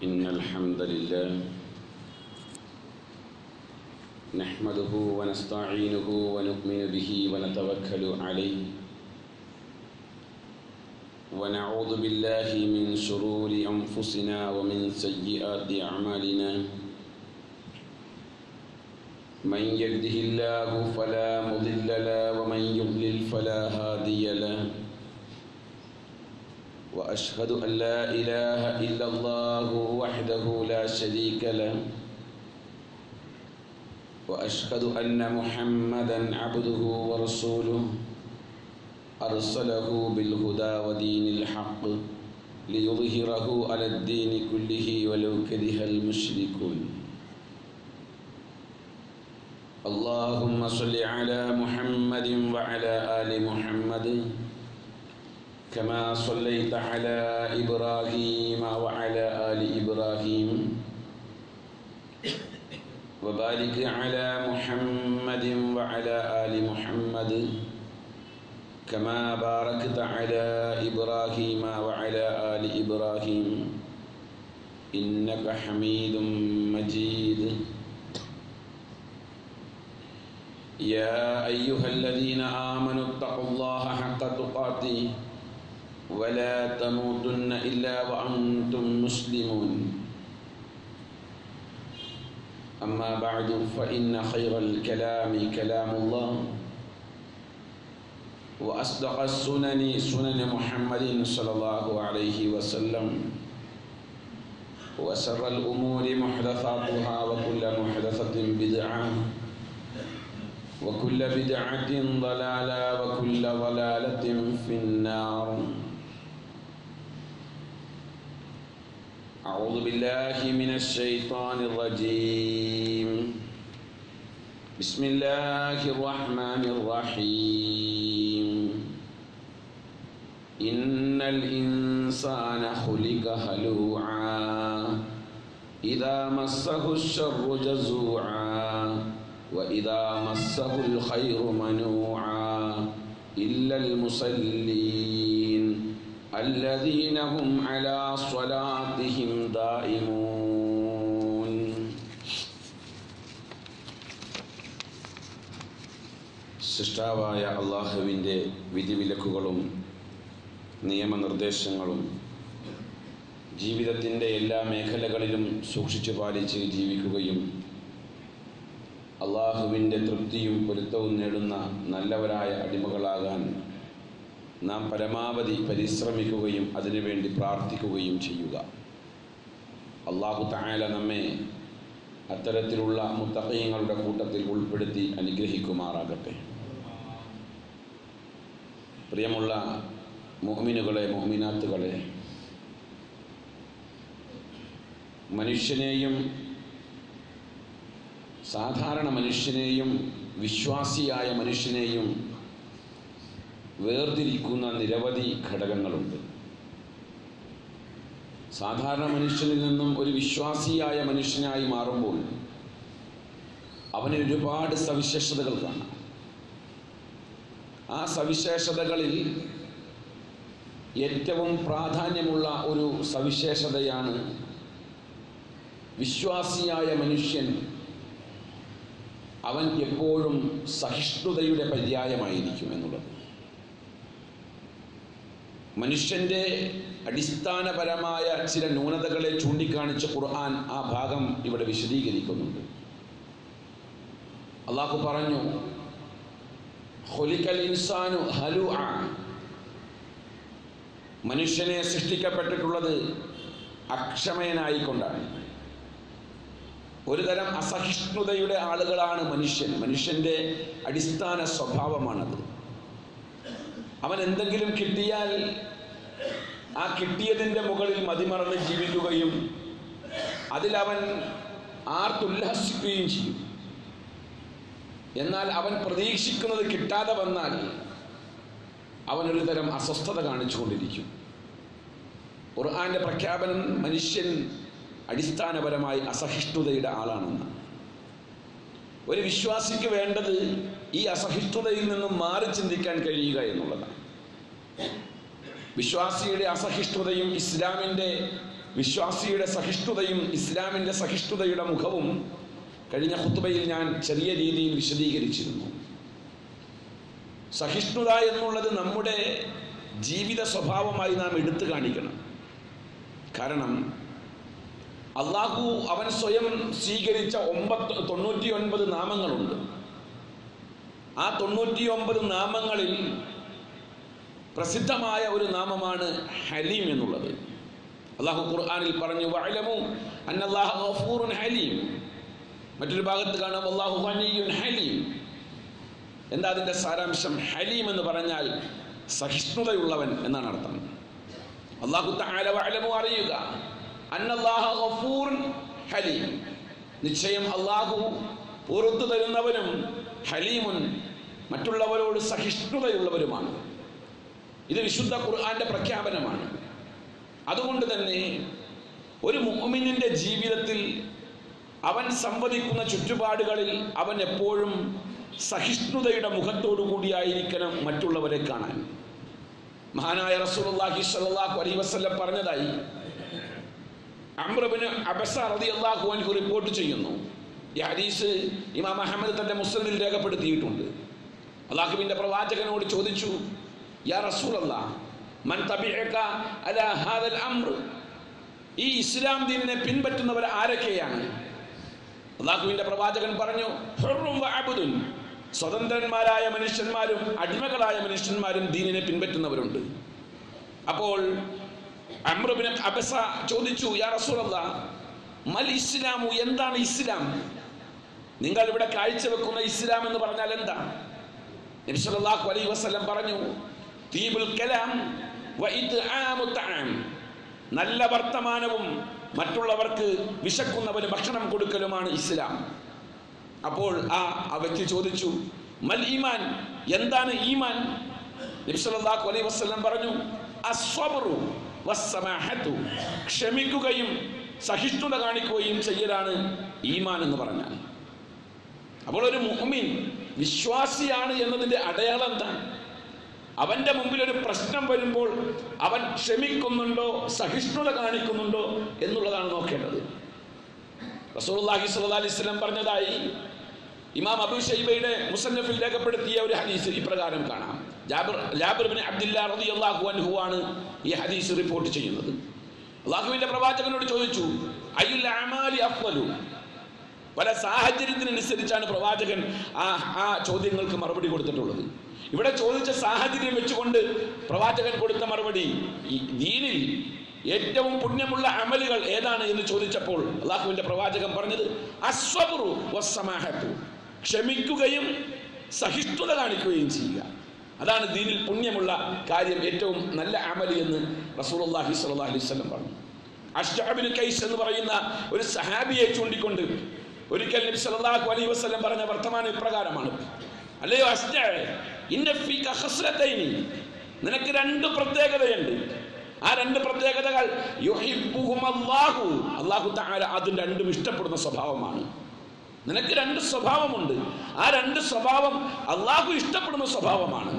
إن الحمد لله نحمده ونستعينه ونؤمن به ونتوكل عليه ونعوذ بالله من شرور أنفسنا ومن سيئات أعمالنا من يهده الله فلا مضل له ومن يضلل فلا هادي له واشهد ان لا اله الا الله وحده لا شريك له واشهد ان محمدا عبده ورسوله ارسله بالهدى ودين الحق ليظهره على الدين كله ولو كره المشركون اللهم صل على محمد وعلى ال محمد كما صليت على إبراهيم وعلى آل إبراهيم وبارك على محمد وعلى آل محمد كما باركت على إبراهيم وعلى آل إبراهيم إنك حميد مجيد يا أيها الذين آمنوا اتقوا الله حق تقاته ولا تموتن إلا وأنتم مسلمون أما بعد فإن خير الكلام كلام الله وأصدق السنن سنن محمد صلى الله عليه وسلم وسر الأمور محدثاتها وكل محدثة بدعة وكل بدعة ضلالة وكل ضلالة في النار أعوذ بالله من الشيطان الرجيم بسم الله الرحمن الرحيم إن الإنسان خلق هلوعا إذا مسه الشر جزوعا وإذا مسه الخير منوعا إلا المصلين الذين هم على صلاتهم دائمون സൃഷ്ടാവായ അള്ളാഹുവിൻ്റെ വിധിവിലക്കുകളും നിയമനിർദ്ദേശങ്ങളും ജീവിതത്തിൻ്റെ എല്ലാ മേഖലകളിലും സൂക്ഷിച്ചു പാലിച്ച് ജീവിക്കുകയും അള്ളാഹുവിൻ്റെ തൃപ്തിയും പൊരുത്തവും നേടുന്ന നല്ലവരായ അടിമകളാകാൻ നാം പരമാവധി പരിശ്രമിക്കുകയും അതിനുവേണ്ടി പ്രാർത്ഥിക്കുകയും ചെയ്യുക അള്ളാഹു തായാല നമ്മെ അത്തരത്തിലുള്ള മുത്തഹയങ്ങളുടെ കൂട്ടത്തിൽ ഉൾപ്പെടുത്തി അനുഗ്രഹിക്കുമാറാകട്ടെ പ്രിയമുള്ള മോഹമിനുകളെ മോഹമിനാത്തുകളെ മനുഷ്യനെയും സാധാരണ മനുഷ്യനെയും വിശ്വാസിയായ മനുഷ്യനെയും വേർതിരിക്കുന്ന നിരവധി ഘടകങ്ങളുണ്ട് സാധാരണ മനുഷ്യനിൽ നിന്നും ഒരു വിശ്വാസിയായ മനുഷ്യനായി മാറുമ്പോൾ അവന് ഒരുപാട് സവിശേഷതകൾ കാണാം ആ സവിശേഷതകളിൽ ഏറ്റവും പ്രാധാന്യമുള്ള ഒരു സവിശേഷതയാണ് വിശ്വാസിയായ മനുഷ്യൻ അവൻ എപ്പോഴും സഹിഷ്ണുതയുടെ പര്യായമായിരിക്കും എന്നുള്ളത് മനുഷ്യന്റെ അടിസ്ഥാനപരമായ ചില ന്യൂനതകളെ ചൂണ്ടിക്കാണിച്ച് ഖുർആൻ ആ ഭാഗം ഇവിടെ വിശദീകരിക്കുന്നുണ്ട് അള്ളാഹു പറഞ്ഞു ഹൊലിക്കൽ ഇൻസാനു ഹലു ആ മനുഷ്യനെ സൃഷ്ടിക്കപ്പെട്ടിട്ടുള്ളത് അക്ഷമയനായിക്കൊണ്ടാണ് ഒരു തരം അസഹിഷ്ണുതയുടെ ആളുകളാണ് മനുഷ്യൻ മനുഷ്യന്റെ അടിസ്ഥാന സ്വഭാവമാണത് അവൻ എന്തെങ്കിലും കിട്ടിയാൽ ആ കിട്ടിയതിൻ്റെ മുകളിൽ മതിമറന്ന് ജീവിക്കുകയും അതിലവൻ ആർത്തുല്ലസിക്കുകയും ചെയ്യും എന്നാൽ അവൻ പ്രതീക്ഷിക്കുന്നത് കിട്ടാതെ വന്നാൽ അവനൊരു തരം അസ്വസ്ഥത കാണിച്ചുകൊണ്ടിരിക്കും ഖുർആന്റെ പ്രഖ്യാപനം മനുഷ്യൻ അടിസ്ഥാനപരമായി അസഹിഷ്ണുതയുടെ ആളാണെന്ന് ഒരു വിശ്വാസിക്ക് വേണ്ടത് ഈ അസഹിഷ്ണുതയിൽ നിന്നും മാറി ചിന്തിക്കാൻ കഴിയുക എന്നുള്ളതാണ് വിശ്വാസിയുടെ അസഹിഷ്ണുതയും ഇസ്ലാമിൻ്റെ വിശ്വാസിയുടെ സഹിഷ്ണുതയും ഇസ്ലാമിൻ്റെ സഹിഷ്ണുതയുടെ മുഖവും കഴിഞ്ഞ ഖുത്ബയിൽ ഞാൻ ചെറിയ രീതിയിൽ വിശദീകരിച്ചിരുന്നു സഹിഷ്ണുത എന്നുള്ളത് നമ്മുടെ ജീവിത സ്വഭാവമായി നാം എടുത്തു കാണിക്കണം കാരണം അള്ളാഹു അവൻ സ്വയം സ്വീകരിച്ച ഒമ്പത് തൊണ്ണൂറ്റി ഒൻപത് നാമങ്ങളുണ്ട് ആ തൊണ്ണൂറ്റി ഒമ്പത് നാമങ്ങളിൽ പ്രസിദ്ധമായ ഒരു നാമമാണ് ഹലീം എന്നുള്ളത് അള്ളാഹു ഖുർആാനിൽ പറഞ്ഞു വഅലമു അന്നല്ലാഹു ഗഫൂറുൻ ഹലീം മറ്റൊരു ഭാഗത്ത് കാണാം അള്ളാഹു ഗനിയുൻ ഹലീം എന്താ അതിൻ്റെ സാരാംശം ഹലീം എന്ന് പറഞ്ഞാൽ സഹിഷ്ണുതയുള്ളവൻ എന്നാണ് അർത്ഥം അള്ളാഹു തആല വഅലമു അറിയുക അന്നല്ലാഹ ഗഫൂറുൻ ഹലീം നിശ്ചയം അള്ളാഹു പുറത്തു തരുന്നവനും ഹലീമുൻ മറ്റുള്ളവരോട് സഹിഷ്ണുതയുള്ളവരുമാണ് ഇത് വിശുദ്ധ ഖുർആന്റെ പ്രഖ്യാപനമാണ് അതുകൊണ്ട് തന്നെ ഒരു മുഅ്മിനിന്റെ ജീവിതത്തിൽ അവൻ സംവദിക്കുന്ന ചുറ്റുപാടുകളിൽ അവൻ എപ്പോഴും സഹിഷ്ണുതയുടെ മുഖത്തോടു കൂടിയായിരിക്കണം മറ്റുള്ളവരെ കാണാൻ മഹാനായ റസൂലുള്ളാഹി സ്വല്ലല്ലാഹു അലൈഹി വസല്ലം പറഞ്ഞതായി അമ്രബിന് അബസ റളിയല്ലാഹു അൻഹു റിപ്പോർട്ട് ചെയ്യുന്നു ഈ ഹദീസ് ഇമാം അഹമ്മദ് തന്റെ മുസ്ലിമിൽ രേഖപ്പെടുത്തിയിട്ടുണ്ട് അള്ളാഹുവിന്റെ പ്രവാചകനോട് ചോദിച്ചു യാ റസൂലല്ലാ മൻ തബിഅക അലാ ഹാദൽ അംർ ഈ ഇസ്ലാം ദീനിനെ പിൻപറ്റുന്നവർ ആരൊക്കെയാണ് അള്ളാഹുവിന്റെ പ്രവാചകൻ പറഞ്ഞു ഹുർറും വഅബ്ദുൻ സ്വതന്ത്രന്മാരായ മനുഷ്യന്മാരും അടിമകളായ മനുഷ്യന്മാരും ദീനിനെ പിൻപറ്റുന്നവരുണ്ട് അപ്പോൾ അമ്രുബിന് അബസ ചോദിച്ചു യാ റസൂലല്ല മൽ ഇസ്ലാമു എന്താണ് ഇസ്ലാം നിങ്ങൾ ഇവിടെ കാഴ്ചവെക്കുന്ന ഇസ്ലാം എന്ന് പറഞ്ഞാൽ എന്താ നബി സല്ലല്ലാഹു അലൈഹി വസല്ലം പറഞ്ഞു തീബുൽ കലാം വ ഇത്ആമു തആം നല്ല വർത്തമാനവും മറ്റുള്ളവർക്ക് വിശക്കുന്നവന് ഭക്ഷണം കൊടുക്കലുമാണ് ഇസ്ലാം അപ്പോൾ ആ ആ വ്യക്തി ചോദിച്ചു മൽ ഈമാൻ എന്താണ് ഈമാൻ നബി സല്ലല്ലാഹു അലൈഹി വസല്ലം പറഞ്ഞു അസ്വബ്റു വസ്സമാഹത്തു ക്ഷമിക്കുകയും സഹിഷ്ണുത കാണിക്കുകയും ചെയ്യലാണ് ഈമാൻ എന്ന് പറഞ്ഞാൽ അപ്പോൾ ഒരു മുഹ്മിൻ വിശ്വാസിയാണ് എന്നതിൻ്റെ അടയാളം എന്താണ് അവന്റെ മുമ്പിൽ ഒരു പ്രശ്നം വരുമ്പോൾ അവൻ ക്ഷമിക്കുന്നുണ്ടോ സഹിഷ്ണുത കാണിക്കുന്നുണ്ടോ എന്നുള്ളതാണ് നോക്കേണ്ടത് റസൂലുള്ളാഹി സ്വല്ലല്ലാഹി അലൈഹി വസല്ലം പറഞ്ഞതായി ഇമാം അബൂ ഷൈബയുടെ മുസന്നഫിൽ രേഖപ്പെടുത്തിയ ഒരു ഹദീസ് ഇപ്രകാരം കാണാം ജാബിർ ജാബിർ ബിൻ അബ്ദുല്ലാ റളിയല്ലാഹു അൻഹു ആണ് ഈ ഹദീസ് റിപ്പോർട്ട് ചെയ്യുന്നത് അള്ളാഹുവിന്റെ പ്രവാചകനോട് ചോദിച്ചു അയ്യുൽ അമാലി അഫ്ളലു പല സാഹചര്യത്തിനനുസരിച്ചാണ് പ്രവാചകൻ ആ ആ ചോദ്യങ്ങൾക്ക് മറുപടി കൊടുത്തിട്ടുള്ളത് ഇവിടെ ചോദിച്ച സാഹചര്യം വെച്ചുകൊണ്ട് പ്രവാചകൻ കൊടുത്ത മറുപടി ഈ ദീനിൽ ഏറ്റവും പുണ്യമുള്ള അമലുകൾ ഏതാണ് എന്ന് ചോദിച്ചപ്പോൾ അള്ളാഹുവിന്റെ പ്രവാചകൻ പറഞ്ഞത് അസ്വബുറു വസ്സമാഹത്തു ക്ഷമിക്കുകയും സഹിഷ്ണുത കാണിക്കുകയും ചെയ്യുക അതാണ് ദീനിൽ പുണ്യമുള്ള കാര്യം ഏറ്റവും നല്ല അമലി എന്ന് റസൂലുള്ളാഹി സ്വല്ലല്ലാഹി അലൈഹി വസല്ലം പറഞ്ഞു അഷ്ജഅബിൻ കൈസ് എന്ന് പറയുന്ന ഒരു സഹാബിയെ ചൂണ്ടിക്കൊണ്ട് ഒരിക്കൽ നബി സല്ലല്ലാഹു അലൈഹി വസല്ലം പറഞ്ഞ വർത്തമാനം ഇപ്രകാരമാണ് അല്ലയോ അഷ്ജ ഇന്ന ഫീക ഖസ്ലതൈനി നിനക്ക് രണ്ട് പ്രത്യേകതയുണ്ട് ആ രണ്ട് പ്രത്യേകതകൾ യുഹിബ്ബുഹുമല്ലാഹു അല്ലാഹു തആല അതും രണ്ടും ഇഷ്ടപ്പെടുന്ന സ്വഭാവമാണ് നിനക്ക് രണ്ട് സ്വഭാവമുണ്ട് ആ രണ്ട് സ്വഭാവം അള്ളാഹു ഇഷ്ടപ്പെടുന്ന സ്വഭാവമാണ്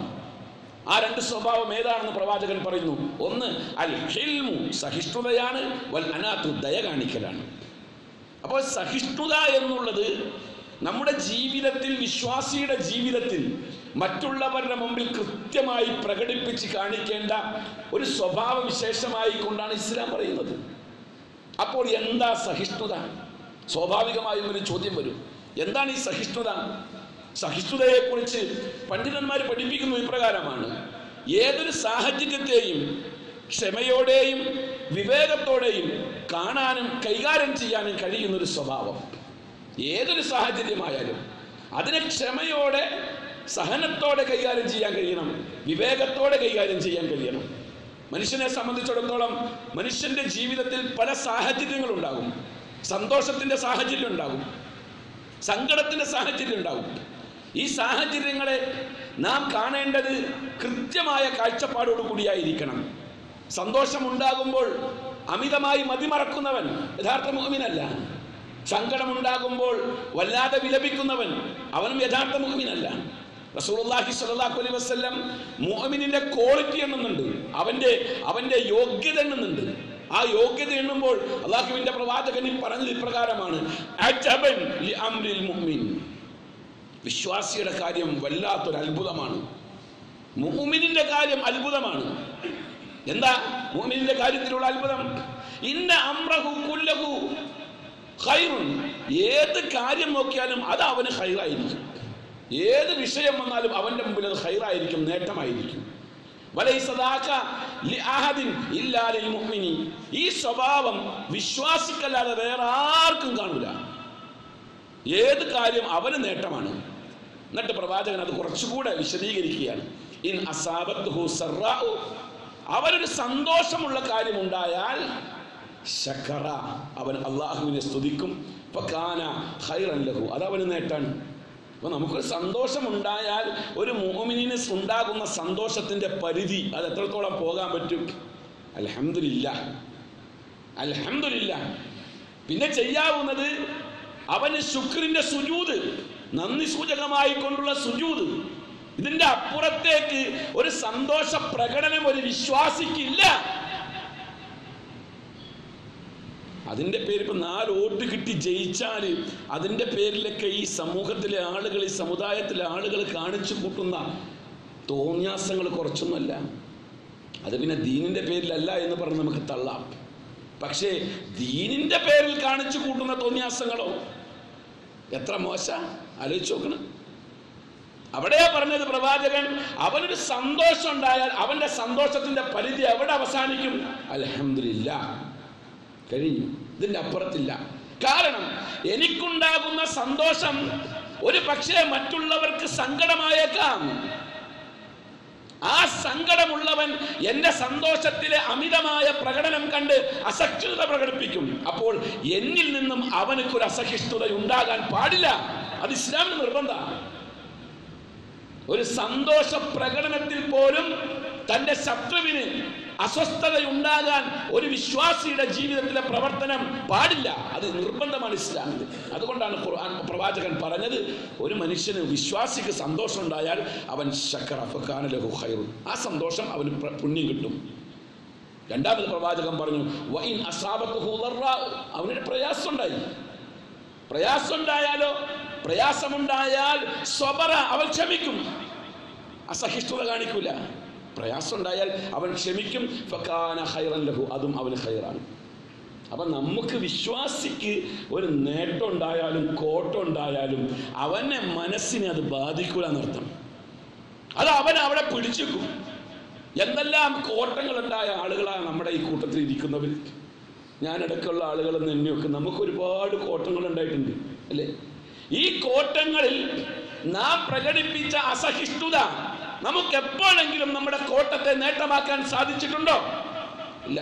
ആ രണ്ട് സ്വഭാവം ഏതാണെന്ന് പ്രവാചകൻ പറയുന്നു ഒന്ന് അൽ ഹിൽമു സഹിഷ്ണുതയാണ് വൽ അനാത്തു ദയ കാണിക്കലാണ് അപ്പോൾ സഹിഷ്ണുത എന്നുള്ളത് നമ്മുടെ ജീവിതത്തിൽ വിശ്വാസിയുടെ ജീവിതത്തിൽ മറ്റുള്ളവരുടെ മുമ്പിൽ കൃത്യമായി പ്രകടിപ്പിച്ച് കാണിക്കേണ്ട ഒരു സ്വഭാവ വിശേഷമായി കൊണ്ടാണ് ഇസ്ലാം പറയുന്നത് അപ്പോൾ എന്താ സഹിഷ്ണുത സ്വാഭാവികമായും ഒരു ചോദ്യം വരും എന്താണ് ഈ സഹിഷ്ണുത സഹിഷ്ണുതയെക്കുറിച്ച് പണ്ഡിതന്മാർ പഠിപ്പിക്കുന്നു ഇപ്രകാരമാണ് ഏതൊരു സാഹചര്യത്തെയും ക്ഷമയോടെയും വിവേകത്തോടെയും കാണാനും കൈകാര്യം ചെയ്യാനും കഴിയുന്ന ഒരു സ്വഭാവം ഏതൊരു സാഹചര്യമായാലും അതിനെ ക്ഷമയോടെ സഹനത്തോടെ കൈകാര്യം ചെയ്യാൻ കഴിയണം വിവേകത്തോടെ കൈകാര്യം ചെയ്യാൻ കഴിയണം മനുഷ്യനെ സംബന്ധിച്ചിടത്തോളം മനുഷ്യന്റെ ജീവിതത്തിൽ പല സാഹചര്യങ്ങളുണ്ടാകും സന്തോഷത്തിന്റെ സാഹചര്യം ഉണ്ടാകും സങ്കടത്തിന്റെ സാഹചര്യം ഉണ്ടാകും ഈ സാഹചര്യങ്ങളെ നാം കാണേണ്ടത് കൃത്യമായ കാഴ്ചപ്പാടോടു കൂടിയായിരിക്കണം സന്തോഷമുണ്ടാകുമ്പോൾ അമിതമായി മതിമറക്കുന്നവൻ യഥാർത്ഥ മുഹമിനല്ല സങ്കടമുണ്ടാകുമ്പോൾ വല്ലാതെ വിലപിക്കുന്നവൻ അവനും യഥാർത്ഥ മുഹമിനല്ല റസൂലുള്ളാഹി സ്വല്ലല്ലാഹു അലൈഹി വസല്ലം മുഅ്മിനിന്റെ ക്വാളിറ്റി എണ്ണുന്നുണ്ട് അവന്റെ അവന്റെ യോഗ്യത എണ്ണുന്നുണ്ട് ആ യോഗ്യത എണ്ണുമ്പോൾ അള്ളാഹുവിന്റെ പ്രവാചകൻ ഈ പറഞ്ഞത് ഇപ്രകാരമാണ് അജബൻ ലി അംരിൽ മുഅ്മിൻ. വിശ്വാസിയുടെ കാര്യം വല്ലാത്തൊരു അത്ഭുതമാണ് മുഅ്മിനിന്റെ കാര്യം അത്ഭുതമാണ് എന്താ മുഅ്മിനിന്റെ കാര്യത്തിലുള്ള അത്ഭുതം ഇന്ന അമ്രഹു കുല്ലഹു ഖൈറുൻ ഏത് കാര്യം നോക്കിയാലും അത് അവന് ഖൈറായിരിക്കും ഏത് വിഷയം വന്നാലും അവന്റെ മുമ്പിൽ അത് ഖൈറായിരിക്കും നേട്ടമായിരിക്കും വലൈസ ദാക ലിഅഹദിൻ ഇല്ലാ ലിൽമുഅ്മിനി. ഈ സ്വഭാവം വിശ്വാസിക്കല്ലാതെ വേറെ ആർക്കും കാണൂല ഏത് കാര്യം അവന് നേട്ടമാണ് എന്നിട്ട് പ്രവാചകൻ അത് കുറച്ചുകൂടെ വിശദീകരിക്കുകയാണ് ഇൻ അസാബത്തുഹു സറാഉ അവനൊരു സന്തോഷമുള്ള കാര്യം ഉണ്ടായാൽ ശക്കറ അവൻ അള്ളാഹുവിനെ സ്തുതിക്കും ഫകാന ഖൈറൻ ലഹു അത് അവന് നേട്ടാണ് അപ്പൊ നമുക്കൊരു സന്തോഷം ഉണ്ടായാൽ ഒരു മോമിനിന് ഉണ്ടാകുന്ന സന്തോഷത്തിന്റെ പരിധി അത് എത്രത്തോളം പോകാൻ പറ്റും അൽഹംദുലില്ല അൽഹംദുലില്ല പിന്നെ ചെയ്യാവുന്നത് അവന് ശുക്രിന്റെ സുജൂത് നന്ദി സൂചകമായി കൊണ്ടുള്ള സുജൂത് ഇതിന്റെ അപ്പുറത്തേക്ക് ഒരു സന്തോഷ പ്രകടനം ഒരു വിശ്വാസിക്കില്ല അതിന്റെ പേര് ഇപ്പൊ നാല് വോട്ട് കിട്ടി ജയിച്ചാൽ അതിന്റെ പേരിലൊക്കെ ഈ സമൂഹത്തിലെ ആളുകൾ ഈ സമുദായത്തിലെ ആളുകൾ കാണിച്ചു കൂട്ടുന്ന തോന്യാസങ്ങൾ കുറച്ചൊന്നുമല്ല അത് പിന്നെ ദീനിന്റെ പേരിലല്ല എന്ന് പറഞ്ഞ് നമുക്ക് തള്ളാം പക്ഷേ ദീനിന്റെ പേരിൽ കാണിച്ചു കൂട്ടുന്ന തോന്യാസങ്ങളോ എത്ര മോശ ആലോചിച്ച് നോക്കണം അവിടെയാ പറഞ്ഞത് പ്രവാചകൻ അവനൊരു സന്തോഷം ഉണ്ടായാൽ അവന്റെ സന്തോഷത്തിന്റെ പരിധി എവിടെ അവസാനിക്കും അലഹമില്ല കഴിഞ്ഞു ഇതിന്റെ അപ്പുറത്തില്ല കാരണം എനിക്കുണ്ടാകുന്ന സന്തോഷം ഒരു പക്ഷേ മറ്റുള്ളവർക്ക് സങ്കടമായേക്കാം ആ സങ്കടമുള്ളവൻ എന്റെ സന്തോഷത്തിലെ അമിതമായ പ്രകടനം കണ്ട് അസഹിഷ്ണുത പ്രകടിപ്പിക്കും അപ്പോൾ എന്നിൽ നിന്നും അവനക്കൊരു അസഹിഷ്ണുത ഉണ്ടാകാൻ പാടില്ല അത് ഇസ്ലാമിന് നിർബന്ധമാണ് ഒരു സന്തോഷ പ്രകടനത്തിൽ പോലും തന്റെ ശത്രുവിന് അസ്വസ്ഥതയുണ്ടാകാൻ ഒരു വിശ്വാസിയുടെ ജീവിതത്തിലെ പ്രവർത്തനം പാടില്ല അത് നിർബന്ധമാണ് ഇസ്ലാമിൽ അതുകൊണ്ടാണ് ഖുർആൻ പ്രവാചകൻ പറഞ്ഞത് ഒരു മനുഷ്യന് വിശ്വാസിക്ക് സന്തോഷം ഉണ്ടായാൽ അവൻ ശക്കറ ഫക്കാന ലഹു ഖൈറുൻ ആ സന്തോഷം അവന് പ്ര- പുണ്യം കിട്ടും രണ്ടാമത് പ്രവാചകൻ പറഞ്ഞു വൈൻ അസാബത്തുഹു ളർറാ. അവനൊരു പ്രയാസം ഉണ്ടായി പ്രയാസം ഉണ്ടായാലോ പ്രയാസമുണ്ടായാൽ സ്വബറ അവൻ ക്ഷമിക്കും അസഹിഷ്ണുത കാണിക്കൂല പ്രയാസം ഉണ്ടായാൽ അവൻ ക്ഷമിക്കും ഫക്കാന ഖൈറൻ ലഹു അതും അവന് ഖൈറാണ് അപ്പം നമുക്ക് വിശ്വാസിക്ക് ഒരു നേട്ടം ഉണ്ടായാലും കോട്ടം ഉണ്ടായാലും അവനെ മനസ്സിനെ അത് ബാധിക്കൂല എന്നർത്ഥം അത് അവൻ അവിടെ പിടിച്ചേക്കും എന്തെല്ലാം കോട്ടങ്ങളുണ്ടായ ആളുകളാണ് നമ്മുടെ ഈ കൂട്ടത്തിൽ ഇരിക്കുന്നവർ ഞാനടക്കമുള്ള ആളുകൾ തന്നെയൊക്കെ നമുക്ക് ഒരുപാട് കോട്ടങ്ങൾ ഉണ്ടായിട്ടുണ്ട് അല്ലേ ഈ കോട്ടങ്ങളിൽ നാം പ്രകടിപ്പിച്ച അസഹിഷ്ണുത നമുക്ക് എപ്പോഴെങ്കിലും നമ്മുടെ കോട്ടത്തെ നേട്ടമാക്കാൻ സാധിച്ചിട്ടുണ്ടോ ഇല്ല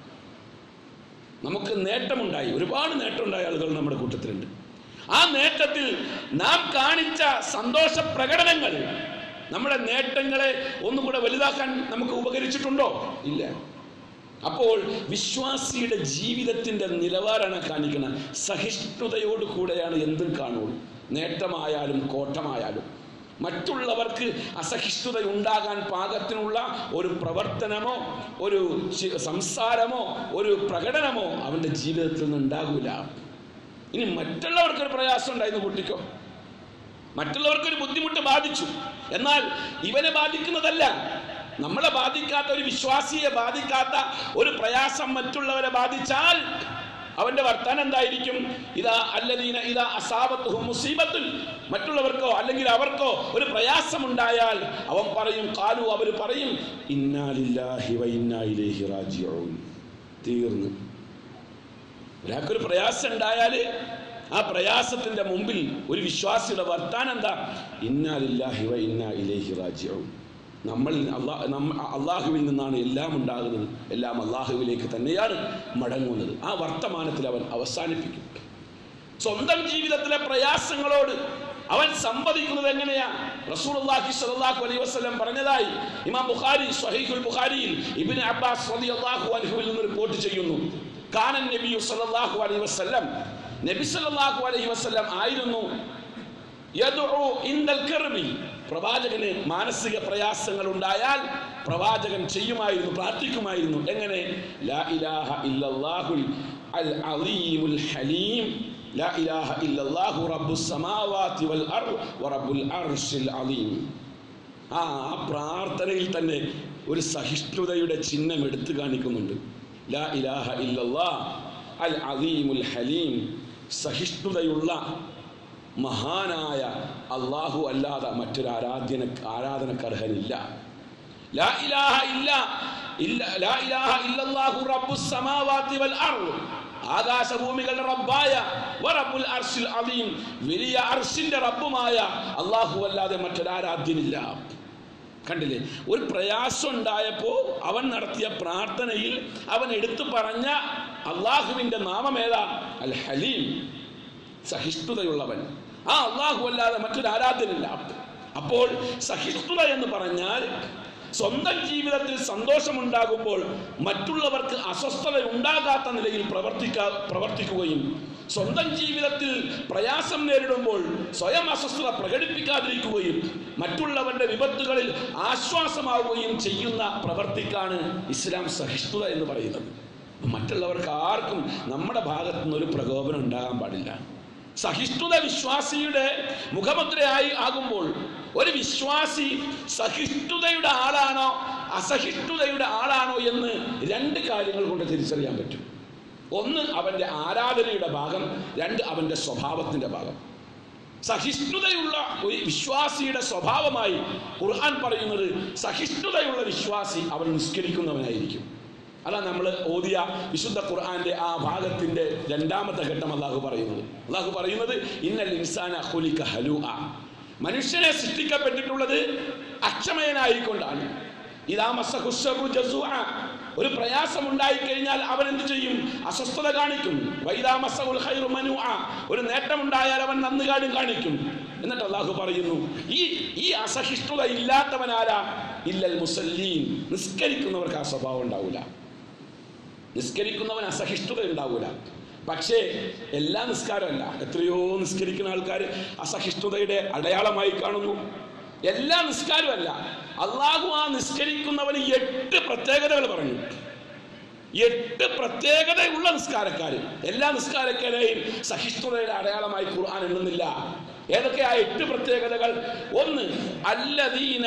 നമുക്ക് നേട്ടമുണ്ടായി ഒരുപാട് നേട്ടമുണ്ടായ ആളുകൾ നമ്മുടെ കൂട്ടത്തിലുണ്ട് ആ നേട്ടത്തിൽ നാം കാണിച്ച സന്തോഷ പ്രകടനങ്ങൾ നമ്മുടെ നേട്ടങ്ങളെ ഒന്നുകൂടെ വലുതാക്കാൻ നമുക്ക് ഉപകരിച്ചിട്ടുണ്ടോ ഇല്ല അപ്പോൾ വിശ്വാസിയുടെ ജീവിതത്തിന്റെ നിലവാരമാണ് കാണിക്കുന്നത് സഹിഷ്ണുതയോട് കൂടെയാണ് എന്തും കാണുള്ളൂ നേട്ടമായാലും കോട്ടമായാലും മറ്റുള്ളവർക്ക് അസഹിഷ്ണുത ഉണ്ടാകാൻ പാകത്തിനുള്ള ഒരു പ്രവർത്തനമോ ഒരു ചി- സംസാരമോ ഒരു പ്രകടനമോ അവൻ്റെ ജീവിതത്തിൽ നിന്ന് ഉണ്ടാകൂല ഇനി മറ്റുള്ളവർക്കൊരു പ്രയാസം ഉണ്ടായിരുന്നു കുട്ടിക്കോ മറ്റുള്ളവർക്കൊരു ബുദ്ധിമുട്ട് ബാധിച്ചു എന്നാൽ ഇവനെ ബാധിക്കുന്നതല്ല നമ്മളെ ബാധിക്കാത്ത ഒരു വിശ്വാസിയെ ബാധിക്കാത്ത ഒരു പ്രയാസം മറ്റുള്ളവരെ ബാധിച്ചാൽ അവന്റെ വർത്താനം എന്തായിരിക്കും ഇതാ അല്ലദീന ഇതാ അസാബത്തുഹു മുസീബത്തുൻ മറ്റുള്ളവർക്കോ അല്ലെങ്കിൽ അവർക്കോ ഒരു പ്രയാസമുണ്ടായാൽ അവൻ പറയും കാലു അവർ പറയും ഇന്നാലില്ലാഹി വ ഇന്നാ ഇലൈഹി റാജിഊൻ തീർന്നു ഒരാൾക്കൊരു പ്രയാസം ഉണ്ടായാൽ ആ പ്രയാസത്തിന്റെ മുമ്പിൽ ഒരു വിശ്വാസിയുടെ വർത്താനം എന്താ ഇന്നാലില്ലാഹി വ ഇന്നാ ഇലൈഹി റാജിഊൻ നമ്മളിൽ അള്ളാഹ് നമ്മ അള്ളാഹുവിൽ നിന്നാണ് എല്ലാം ഉണ്ടാകുന്നത് എല്ലാം അള്ളാഹുവിലേക്ക് തന്നെയാണ് മടങ്ങുന്നത് ആ വർത്തമാനത്തിൽ അവൻ അവസാനിപ്പിക്കും സ്വന്തം ജീവിതത്തിലെ പ്രയാസങ്ങളോട് അവൻ സംവദിക്കുന്നത് എങ്ങനെയാ റസൂലുള്ളാഹി സ്വല്ലല്ലാഹു അലൈഹി വസല്ലം പറഞ്ഞതായി ഇമാം ബുഖാരി സ്വഹീഹുൽ ബുഖാരിയിൽ ഇബ്നു അബ്ബാസ് റളിയല്ലാഹു അൻഹുവിൽ നിന്ന് റിപ്പോർട്ട് ചെയ്യുന്നു കാനൻ നബി സ്വല്ലല്ലാഹു അലൈഹി വസല്ലം നബി സല്ലല്ലാഹു അലൈഹി വസല്ലം ആയിരുന്നു യദ്ഉ ഇൻദൽ കർബി പ്രവാചകന് മാനസിക പ്രയാസങ്ങൾ ഉണ്ടായാൽ പ്രവാചകൻ ചെയ്യുമായിരുന്നു പ്രാർത്ഥിക്കുമായിരുന്നു എങ്ങനെ ലാ ഇലാഹ ഇല്ലല്ലാഹുൽ അൽ അലീമുൽ ഹലീം ലാ ഇലാഹ ഇല്ലല്ലാഹു റബ്ബുസ് സമാവാതി വൽ അർദ് വറബ്ബുൽ അർശിൽ അലീം ആ ആ പ്രാർത്ഥനയിൽ തന്നെ ഒരു സഹിഷ്ണുതയുടെ ചിഹ്നം എടുത്തു കാണിക്കുന്നുണ്ട് ലാ ഇലാഹ ഇല്ലല്ലാ അൽ അലീമുൽ ഹലീം സഹിഷ്ണുതയുള്ള മഹാനായ അള്ളാഹു അല്ലാതെ മറ്റൊരു ആരാധ്യന ആരാധനക്കർഹനില്ല ലാ ഇലാഹ ഇല്ല ഇല്ല ലാ ഇലാഹ ഇല്ലല്ലാഹു റബ്ബുസ് സമാവാതി വൽ അർദ് ആകാശഭൂമികളുടെ റബ്ബായ വറബ്ബുൽ അർശിൽ അലീം വലിയ അർശിന്റെ റബ്ബുമായ അള്ളാഹു അല്ലാതെ മറ്റൊരാരാധ്യനില്ല കണ്ടില്ലേ ഒരു പ്രയാസം ഉണ്ടായപ്പോൾ അവൻ നടത്തിയ പ്രാർത്ഥനയിൽ അവൻ എടുത്തു പറഞ്ഞ അള്ളാഹുവിൻ്റെ നാമം ഏതാ അൽ ഹലീം സഹിഷ്ണുതയുള്ളവൻ ആ അള്ളാഹു അല്ലാതെ മറ്റൊരു ആരാധ്യനില്ല അപ്പോൾ സഹിഷ്ണുത എന്ന് പറഞ്ഞാൽ സ്വന്തം ജീവിതത്തിൽ സന്തോഷമുണ്ടാകുമ്പോൾ മറ്റുള്ളവർക്ക് അസ്വസ്ഥത ഉണ്ടാകാത്ത നിലയിൽ പ്രവർത്തിക്കാ പ്രവർത്തിക്കുകയും സ്വന്തം ജീവിതത്തിൽ പ്രയാസം നേരിടുമ്പോൾ സ്വയം അസ്വസ്ഥത പ്രകടിപ്പിക്കാതിരിക്കുകയും മറ്റുള്ളവരുടെ വിപത്തുകളിൽ ആശ്വാസമാവുകയും ചെയ്യുന്ന പ്രവർത്തിക്കാണ് ഇസ്ലാം സഹിഷ്ണുത എന്ന് പറയുന്നത് മറ്റുള്ളവർക്ക് ആർക്കും നമ്മുടെ ഭാഗത്തു നിന്ന് ഒരു പ്രകോപനം ഉണ്ടാകാൻ പാടില്ല സഹിഷ്ണുത വിശ്വാസിയുടെ മുഖമുദ്രയായി ആകുമ്പോൾ ഒരു വിശ്വാസി സഹിഷ്ണുതയുടെ ആളാണോ അസഹിഷ്ണുതയുടെ ആളാണോ എന്ന് രണ്ട് കാര്യങ്ങൾ കൊണ്ട് തിരിച്ചറിയാൻ പറ്റും ഒന്ന് അവൻ്റെ ആരാധനയുടെ ഭാഗം രണ്ട് അവൻ്റെ സ്വഭാവത്തിൻ്റെ ഭാഗം സഹിഷ്ണുതയുള്ള ഒരു വിശ്വാസിയുടെ സ്വഭാവമായി ഖുർആൻ പറയുന്നത് സഹിഷ്ണുതയുള്ള വിശ്വാസി അവൻ നിസ്കരിക്കുന്നവനായിരിക്കും അതാണ് നമ്മൾ ഓതിയ വിശുദ്ധ ഖുർആന്റെ ആ ഭാഗത്തിന്റെ രണ്ടാമത്തെ ഘട്ടം അള്ളാഹു പറയുന്നത് അള്ളാഹു പറയുന്നത് ഇന്നൽ ഇൻസാന ഹുലിക ഹലു മനുഷ്യനെ സൃഷ്ടിക്കപ്പെട്ടിട്ടുള്ളത് അക്ഷമയനായിക്കൊണ്ടാണ് ഇതാ മസഹുസ്സറു ജസുഅ. ഒരു പ്രയാസം ഉണ്ടായിക്കഴിഞ്ഞാൽ അവൻ എന്ത് ചെയ്യും അസ്വസ്ഥത കാണിക്കും വൈദാ മസഹുൽ ഖൈറു മനുഅ. ഒരു നേട്ടമുണ്ടായാൽ അവൻ നന്ദി കാണിക്കും എന്നിട്ട് അള്ളാഹു പറയുന്നു ഈ ഈ അസഹിഷ്ണുത ഇല്ലാത്തവനാരാ ഇല്ലൽ മുസല്ലീൻ നിസ്കരിക്കുന്നവർക്ക് ആ സ്വഭാവം ഉണ്ടാവില്ല നിസ്കരിക്കുന്നവൻ അസഹിഷ്ണുത ഉണ്ടാവില്ല പക്ഷേ എല്ലാ നിസ്കാരമല്ല എത്രയോ നിസ്കരിക്കുന്ന ആൾക്കാർ അസഹിഷ്ണുതയുടെ അടയാളമായി കാണുന്നു എല്ലാ നിസ്കാരമല്ല അള്ളാഹു ആ നിസ്കരിക്കുന്നവന് എട്ട് പ്രത്യേകതകൾ പറഞ്ഞു എട്ട് പ്രത്യേകതയുള്ള നിസ്കാരക്കാർ എല്ലാ നിസ്കാരക്കാരെയും സഹിഷ്ണുതയുടെ അടയാളമായി ഖുർആൻ എണ്ണുന്നില്ല ഏതൊക്കെ ആ എട്ട് പ്രത്യേകതകൾ ഒന്ന് അല്ലദീന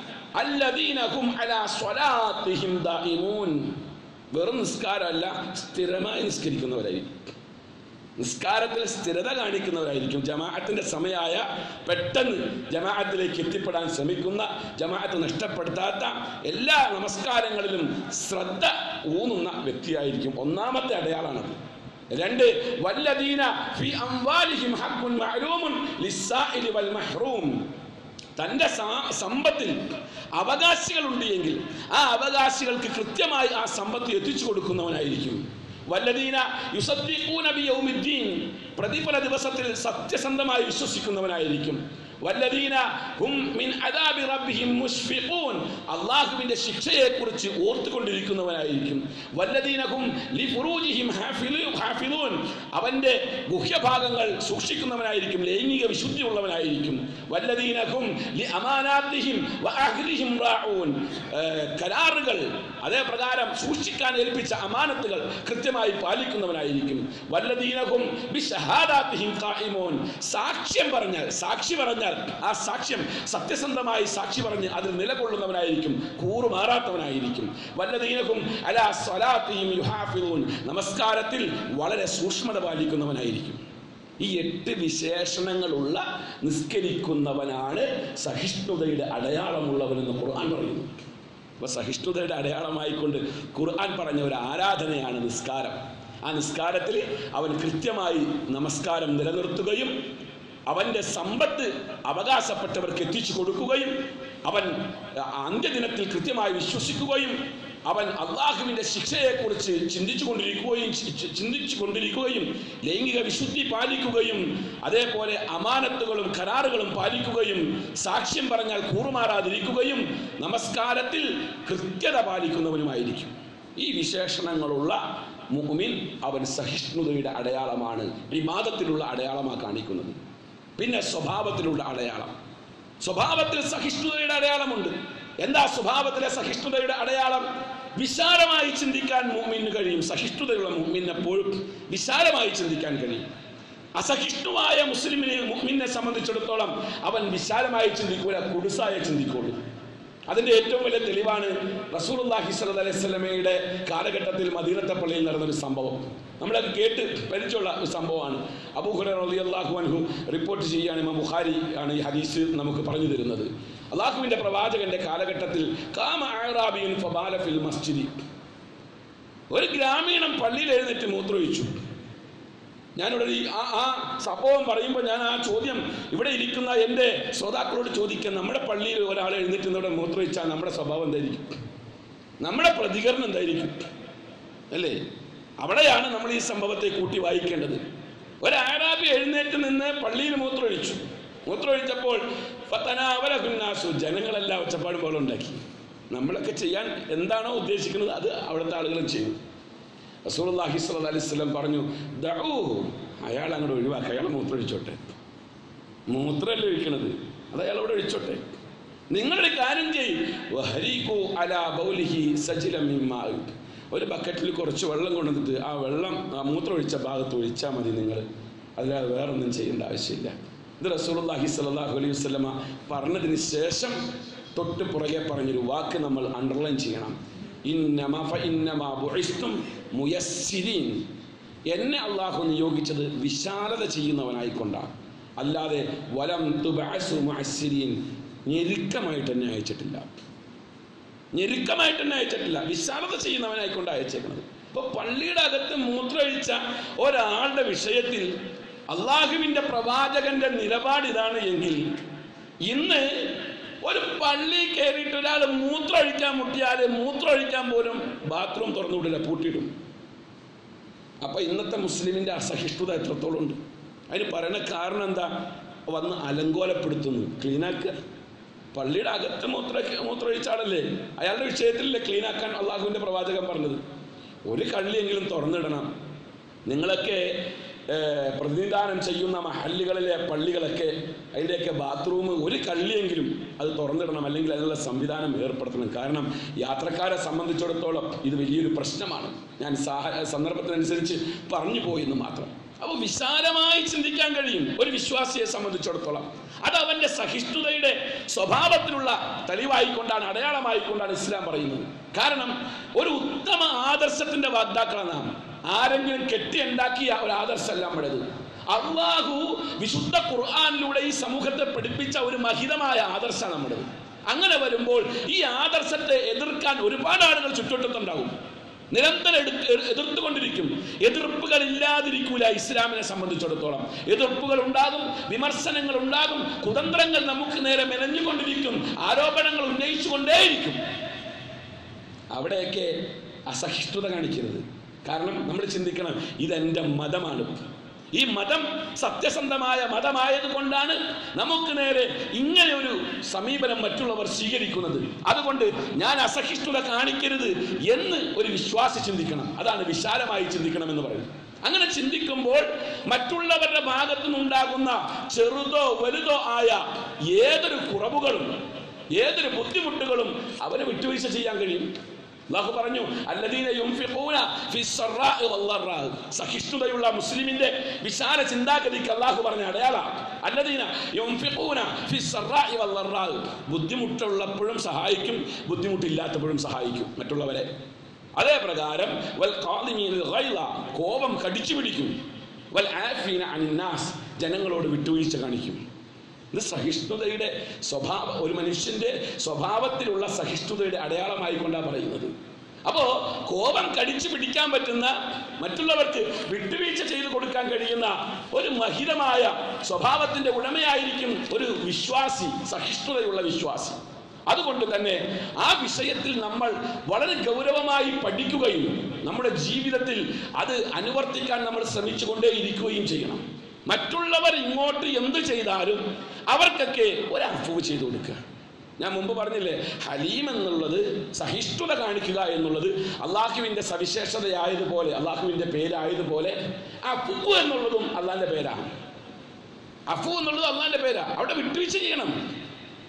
അല്ലദീന ഹും അലാ സ്വലാത്തിഹിം ദാഇമൂൻ വെറും നിസ്കാരമല്ല സ്ഥിരമായി നിസ്കരിക്കുന്നവരായിരിക്കും നിസ്കാരത്തിൽ സ്ഥിരത കാണിക്കുന്നവരായിരിക്കും ജമാഅത്തിന്റെ സമയമായ പെട്ടെന്ന് ജമാഅത്തിലേക്ക് എത്തിപ്പെടാൻ ശ്രമിക്കുന്ന ജമാഅത്ത് നഷ്ടപ്പെടുത്താത്ത എല്ലാ നമസ്കാരങ്ങളിലും ശ്രദ്ധ ഊന്നുന്ന വ്യക്തിയായിരിക്കും ഒന്നാമത്തെ അടയാളാണത് രണ്ട് വല്ലദീന ഫി അംവാലിഹിം ഹഖ്ഖുൻ മഅലൂമുൻ ലിസ്സാഇലി വൽ മഹ്റൂം തൻ്റെ സാ- സമ്പത്തിൽ അവകാശികളുണ്ട് എങ്കിൽ ആ അവകാശികൾക്ക് കൃത്യമായി ആ സമ്പത്ത് എത്തിച്ചു കൊടുക്കുന്നവനായിരിക്കും വല്ലദീന യുസദ്ദിഖൂന ബിയൗമിദ്ദീൻ പ്രതിഫല ദിവസത്തിൽ സത്യസന്ധമായി വിശ്വസിക്കുന്നവനായിരിക്കും വല്ലദീന ഹും മിൻ അദാബി റബ്ബിഹിം മുഷ്ഫിഖൂൻ അള്ളാഹുവിന്റെ ശിക്ഷയെക്കുറിച്ച് ഓർത്തുകൊണ്ടിരിക്കുന്നവനായിരിക്കും വല്ലദീന ഹും ലിഫുറൂജിഹിം ഹാഫിലു ഹാഫിലൂൻ അവന്റെ ഗുഹ്യഭാഗങ്ങൾ സൂക്ഷിക്കുന്നവനായിരിക്കും ലൈംഗിക വിശുദ്ധിയുള്ളവനായിരിക്കും വല്ലദീന ഹും ലി അമാനാത്തിഹിം വഅഹ്ലിഹിം റാഊൻ ഏഹ് കരാറുകൾ അതേ പ്രകാരം സൂക്ഷിക്കാൻ ഏൽപ്പിച്ച അമാനത്തുകൾ കൃത്യമായി പാലിക്കുന്നവനായിരിക്കും വല്ലദീനഹും ബിശഹാദാത്തിഹിം ഖായിമൂൻ സാക്ഷ്യം പറഞ്ഞാൽ സാക്ഷി പറഞ്ഞാൽ ആ സാക്ഷ്യം സത്യസന്ധമായി സാക്ഷി പറഞ്ഞ് അതിൽ നിലകൊള്ളുന്നവനായിരിക്കും കൂറുമാറാത്തവനായിരിക്കും വല്ലദീനഹും അലാ സ്വലാത്തിഹിം യുഹാഫിദൂൻ നമസ്കാരത്തിൽ വളരെ സൂക്ഷ്മത പാലിക്കുന്നവനായിരിക്കും ഈ എട്ട് വിശേഷണങ്ങളുള്ള നിസ്കരിക്കുന്നവനാണ് സഹിഷ്ണുതയുടെ അടയാളമുള്ളവനെന്ന് ഖുർആൻ പറയുന്നു അപ്പോൾ സഹിഷ്ണുതയുടെ അടയാളമായിക്കൊണ്ട് ഖുർആൻ പറഞ്ഞ ഒരു ആരാധനയാണ് നിസ്കാരം ആ നിസ്കാരത്തിൽ അവൻ കൃത്യമായി നമസ്കാരം നിലനിർത്തുകയും അവൻ്റെ സമ്പത്ത് അവകാശപ്പെട്ടവർക്ക് എത്തിച്ചു കൊടുക്കുകയും അവൻ അന്ത്യദിനത്തിൽ കൃത്യമായി വിശ്വസിക്കുകയും അവൻ അള്ളാഹുവിൻ്റെ ശിക്ഷയെക്കുറിച്ച് ചിന്തിച്ചു കൊണ്ടിരിക്കുകയും ചി- ചിന്തിച്ചു കൊണ്ടിരിക്കുകയും ലൈംഗിക വിശുദ്ധി പാലിക്കുകയും അതേപോലെ അമാനത്തുകളും കരാറുകളും പാലിക്കുകയും സാക്ഷ്യം പറഞ്ഞാൽ കൂറുമാറാതിരിക്കുകയും നമസ്കാരത്തിൽ കൃത്യത പാലിക്കുന്നവനുമായിരിക്കും ഈ വിശേഷണങ്ങളുള്ള മുഹ്മിൻ അവൻ സഹിഷ്ണുതയുടെ അടയാളമാണ് വിവാദത്തിലുള്ള അടയാളമാണ് കാണിക്കുന്നത് പിന്നെ സ്വഭാവത്തിലുള്ള അടയാളം സ്വഭാവത്തിൽ സഹിഷ്ണുതയുടെ അടയാളമുണ്ട് എന്താ സ്വഭാവത്തിലെ സഹിഷ്ണുതയുടെ അടയാളം വിശാലമായി ചിന്തിക്കാൻ മുമ്മിന് കഴിയും സഹിഷ്ണുതയുള്ള മുമ്മിന് എപ്പോഴും വിശാലമായി ചിന്തിക്കാൻ കഴിയും അസഹിഷ്ണുവായ മുസ്ലിമിനെ മുമ്മിനെ സംബന്ധിച്ചിടത്തോളം അവൻ വിശാലമായി ചിന്തിക്കൂല കുടുസായ ചിന്തിക്കുള്ളൂ അതിന്റെ ഏറ്റവും വലിയ തെളിവാണ് റസൂലുള്ളാഹി സ്വല്ലല്ലാഹി അലൈഹി വസല്ലമയുടെ കാലഘട്ടത്തിൽ മദീനത്തെ പള്ളിയിൽ നടന്നൊരു സംഭവം നമ്മളത് കേട്ട് പരിചയമുള്ള ഒരു സംഭവമാണ് അബൂ ഹുറൈറ റളിയല്ലാഹു അൻഹു റിപ്പോർട്ട് ചെയ്യുകയാണ് ഇമാം ബുഖാരി ആണ് ഈ ഹദീസ് നമുക്ക് പറഞ്ഞു തരുന്നത് അള്ളാഹുവിന്റെ പ്രവാചകന്റെ കാലഘട്ടത്തിൽ കാമ അഅറാബിയുൻ ഫബാല ഫിൽ മസ്ജിദി ഒരു ഗ്രാമീണൻ പള്ളിയിൽ എഴുന്നേറ്റ് മൂത്രമൊഴിച്ചു ഞാനിവിടെ ഈ ആ ആ സംഭവം പറയുമ്പോൾ ഞാൻ ആ ചോദ്യം ഇവിടെ ഇരിക്കുന്ന എൻ്റെ ശ്രോതാക്കളോട് ചോദിക്കാം നമ്മുടെ പള്ളിയിൽ ഒരാൾ എഴുന്നേറ്റ് ഇവിടെ മൂത്രമൊഴിച്ചാൽ നമ്മുടെ സ്വഭാവം എന്തായിരിക്കും നമ്മുടെ പ്രതികരണം എന്തായിരിക്കും അല്ലേ അവിടെയാണ് നമ്മൾ ഈ സംഭവത്തെ കൂട്ടി വായിക്കേണ്ടത് ഒരു ആരാബി എഴുന്നേറ്റ് നിന്ന് പള്ളിയിൽ മൂത്രമൊഴിച്ചു മൂത്രമൊഴിച്ചപ്പോൾ ഫത്തനാവലഹുന്നാസു ജനങ്ങളെല്ലാം ഒച്ചപ്പാടും പോലെ ഉണ്ടാക്കി നമ്മളൊക്കെ ചെയ്യാൻ എന്താണോ ഉദ്ദേശിക്കുന്നത് അത് അവിടുത്തെ ആളുകളും ചെയ്യും റസൂലുള്ളാഹി സ്വല്ലല്ലാഹി അലൈഹി വസല്ലം പറഞ്ഞു ദഊ അയാൾ അങ്ങോട്ട് ഒഴിവാക്കുക അയാൾ മൂത്രമൊഴിച്ചോട്ടെ മൂത്രമല്ലേ ഒഴിക്കണത് അത് അയാൾ അവിടെ ഒഴിച്ചോട്ടെ നിങ്ങളൊരു കാര്യം ചെയ്യും വഹരീഖു അലാ ബൗലിഹി സജിലം മിൻ മാ ഒരു ബക്കറ്റിൽ കുറച്ച് വെള്ളം കൊണ്ടുവന്നിട്ട് ആ വെള്ളം ആ മൂത്രം ഒഴിച്ച ഭാഗത്ത് ഒഴിച്ചാൽ മതി നിങ്ങൾ അതിലാതെ വേറൊന്നും ചെയ്യേണ്ട ആവശ്യമില്ല ഇത് റസൂലുള്ളാഹി സ്വല്ലല്ലാഹു അലൈഹി വസല്ലമ പറഞ്ഞതിന് ശേഷം തൊട്ട് പുറകെ പറഞ്ഞൊരു വാക്ക് നമ്മൾ അണ്ടർലൈൻ ചെയ്യണം ഇന്നമ ഫഇന്നമ ബുഇസ്തും മുയസ്സിരീൻ എന്നെ അള്ളാഹു നിയോഗിച്ചത് വിശാലത ചെയ്യുന്നവനായിക്കൊണ്ടാണ് അല്ലാതെ വലം തുബഅസു മുഅസ്സിരീൻ ഞെരുക്കമായിട്ട് എന്നെ അയച്ചിട്ടില്ല ഞെരുക്കമായിട്ട് എന്നെ അയച്ചിട്ടില്ല വിശാലത ചെയ്യുന്നവനായിക്കൊണ്ട് അയച്ചേക്കുന്നത് ഇപ്പൊ പള്ളിയുടെ അകത്ത് മൂത്രമൊഴിച്ച ഒരാളുടെ വിഷയത്തിൽ അള്ളാഹുവിന്റെ പ്രവാചകന്റെ നിലപാട് ഇതാണ് എങ്കിൽ ഇന്ന് ഒരു പള്ളി കയറിയിട്ട് ഒരാൾ മൂത്രമൊഴിക്കാൻ മുട്ടിയാൽ മൂത്രമൊഴിക്കാൻ പോലും ബാത്റൂം തുറന്നുവിടില്ല പൂട്ടിയിടും അപ്പൊ ഇന്നത്തെ മുസ്ലിമിന്റെ അസഹിഷ്ണുത എത്രത്തോളം ഉണ്ട് അതിന് പറയുന്ന കാരണം എന്താ വന്ന് അലങ്കോലപ്പെടുത്തുന്നു ക്ലീനാക്കുക പള്ളിയുടെ അകത്ത് മൂത്ര മൂത്രമൊഴിച്ചാടല്ലേ അയാളുടെ വിഷയത്തിലല്ലേ ക്ലീനാക്കാൻ അള്ളാഹുവിന്റെ പ്രവാചകൻ പറഞ്ഞത് ഒരു കള്ളിയെങ്കിലും തുറന്നിടണം നിങ്ങളൊക്കെ ഏർ, പ്രതിനിധാനം ചെയ്യുന്ന മഹല്ലുകളിലെ പള്ളികളൊക്കെ അതിൻ്റെയൊക്കെ ബാത്റൂം ഒരു കള്ളിയെങ്കിലും അത് തുറന്നിടണം അല്ലെങ്കിൽ അതിനുള്ള സംവിധാനം ഏർപ്പെടുത്തണം കാരണം യാത്രക്കാരെ സംബന്ധിച്ചിടത്തോളം ഇത് വലിയൊരു പ്രശ്നമാണ് ഞാൻ സാഹ സന്ദർഭത്തിനനുസരിച്ച് പറഞ്ഞു പോയെന്ന് മാത്രം അപ്പോൾ വിശാലമായി ചിന്തിക്കാൻ കഴിയും ഒരു വിശ്വാസിയെ സംബന്ധിച്ചിടത്തോളം അത് അവന്റെ സഹിഷ്ണുതയുടെ സ്വഭാവത്തിലുള്ള തെളിവായിക്കൊണ്ടാണ് അടയാളമായിക്കൊണ്ടാണ് ഇസ്ലാം പറയുന്നത് കാരണം ഒരു ഉത്തമ ആദർശത്തിന്റെ വാഗ്ദാക്കളാണ് നാം ആരെങ്കിലും കെട്ടിയുണ്ടാക്കിയ ഒരു ആദർശമല്ല നമ്മുടേത് അള്ളാഹു വിശുദ്ധ ഖുർആാനിലൂടെ ഈ സമൂഹത്തെ പഠിപ്പിച്ച ഒരു മഹിതമായ ആദർശമാണ് നമ്മുടേത് അങ്ങനെ വരുമ്പോൾ ഈ ആദർശത്തെ എതിർക്കാൻ ഒരുപാട് ആളുകൾ ചുറ്റുവട്ടത്തുണ്ടാകും നിരന്തരം എടു എ- എതിർത്തുകൊണ്ടിരിക്കും എതിർപ്പുകൾ ഇല്ലാതിരിക്കൂല ഇസ്ലാമിനെ സംബന്ധിച്ചിടത്തോളം എതിർപ്പുകൾ ഉണ്ടാകും വിമർശനങ്ങൾ ഉണ്ടാകും കുതന്ത്രങ്ങൾ നമുക്ക് നേരെ മെനഞ്ഞുകൊണ്ടിരിക്കും ആരോപണങ്ങൾ ഉന്നയിച്ചുകൊണ്ടേയിരിക്കും അവിടെയൊക്കെ അസഹിഷ്ണുത കാണിക്കരുത് കാരണം നമ്മൾ ചിന്തിക്കണം ഇതെൻ്റെ മതമാണ് ഈ മതം സത്യസന്ധമായ മതമായത് കൊണ്ടാണ് നമുക്ക് നേരെ ഇങ്ങനെ ഒരു സമീപനം മറ്റുള്ളവർ സ്വീകരിക്കുന്നത് അതുകൊണ്ട് ഞാൻ അസഹിഷ്ണുത കാണിക്കരുത് എന്ന് ഒരു വിശ്വാസി ചിന്തിക്കണം അതാണ് വിശാലമായി ചിന്തിക്കണം എന്ന് പറയുന്നത് അങ്ങനെ ചിന്തിക്കുമ്പോൾ മറ്റുള്ളവരുടെ ഭാഗത്തു നിന്നുണ്ടാകുന്ന ചെറുതോ വലുതോ ആയ ഏതൊരു കുറവുകളും ഏതൊരു ബുദ്ധിമുട്ടുകളും അവന് വിട്ടുവീഴ്ച ചെയ്യാൻ കഴിയും അള്ളാഹു പറഞ്ഞു അല്ലദീന യുൻഫിഖൂന ഫിസ്സറാഇ വല്ലറാഇ സഹിഷ്ണുതയുള്ള മുസ്ലിമിന്റെ വിശാല ചിന്താഗതിക്ക് അള്ളാഹു പറഞ്ഞ അടയാള അല്ലദീന യുൻഫിഖൂന ഫിസ്സറാഇ വല്ലറാഇ ബുദ്ധിമുട്ടുള്ളപ്പോഴും സഹായിക്കും ബുദ്ധിമുട്ടില്ലാത്തപ്പോഴും സഹായിക്കും മറ്റുള്ളവരെ അതേ പ്രകാരം വൽ ഖാദിമീനൽ ഗൈള കോപം കടിച്ചു പിടിക്കും വൽ ആഫീന അനിന്നാസ് ജനങ്ങളോട് വിട്ടുവീഴ്ച കാണിക്കും ഇത് സഹിഷ്ണുതയുടെ സ്വഭാവ ഒരു മനുഷ്യന്റെ സ്വഭാവത്തിലുള്ള സഹിഷ്ണുതയുടെ അടയാളമായി കൊണ്ടാണ് പറയുന്നത് അപ്പോ കോപം കടിച്ചു പിടിക്കാൻ പറ്റുന്ന മറ്റുള്ളവർക്ക് വിട്ടുവീഴ്ച ചെയ്തു കൊടുക്കാൻ കഴിയുന്ന ഒരു മഹിതമായ സ്വഭാവത്തിന്റെ ഉടമയായിരിക്കും ഒരു വിശ്വാസി സഹിഷ്ണുതയുള്ള വിശ്വാസി അതുകൊണ്ട് തന്നെ ആ വിഷയത്തിൽ നമ്മൾ വളരെ ഗൗരവമായി പഠിക്കുകയും നമ്മുടെ ജീവിതത്തിൽ അത് അനുവർത്തിക്കാൻ നമ്മൾ ശ്രമിച്ചുകൊണ്ടേയിരിക്കുകയും ചെയ്യണം മറ്റുള്ളവർ ഇങ്ങോട്ട് എന്ത് ചെയ്താലും അവർക്കൊക്കെ ഒരു അഫവ് ചെയ്തു കൊടുക്കുക ഞാൻ മുമ്പ് പറഞ്ഞില്ലേ ഹലീം എന്നുള്ളത് സഹിഷ്ണുത കാണിക്കുക എന്നുള്ളത് അള്ളാഹുവിൻ്റെ സവിശേഷതയായതുപോലെ അള്ളാഹുവിൻ്റെ പേരായതുപോലെ അഫു എന്നുള്ളതും അള്ളാഹിൻ്റെ പേരാണ് അഫു എന്നുള്ളത് അള്ളാഹിൻ്റെ പേരാ അവിടെ വിട്ടുവീഴ്ച ചെയ്യണം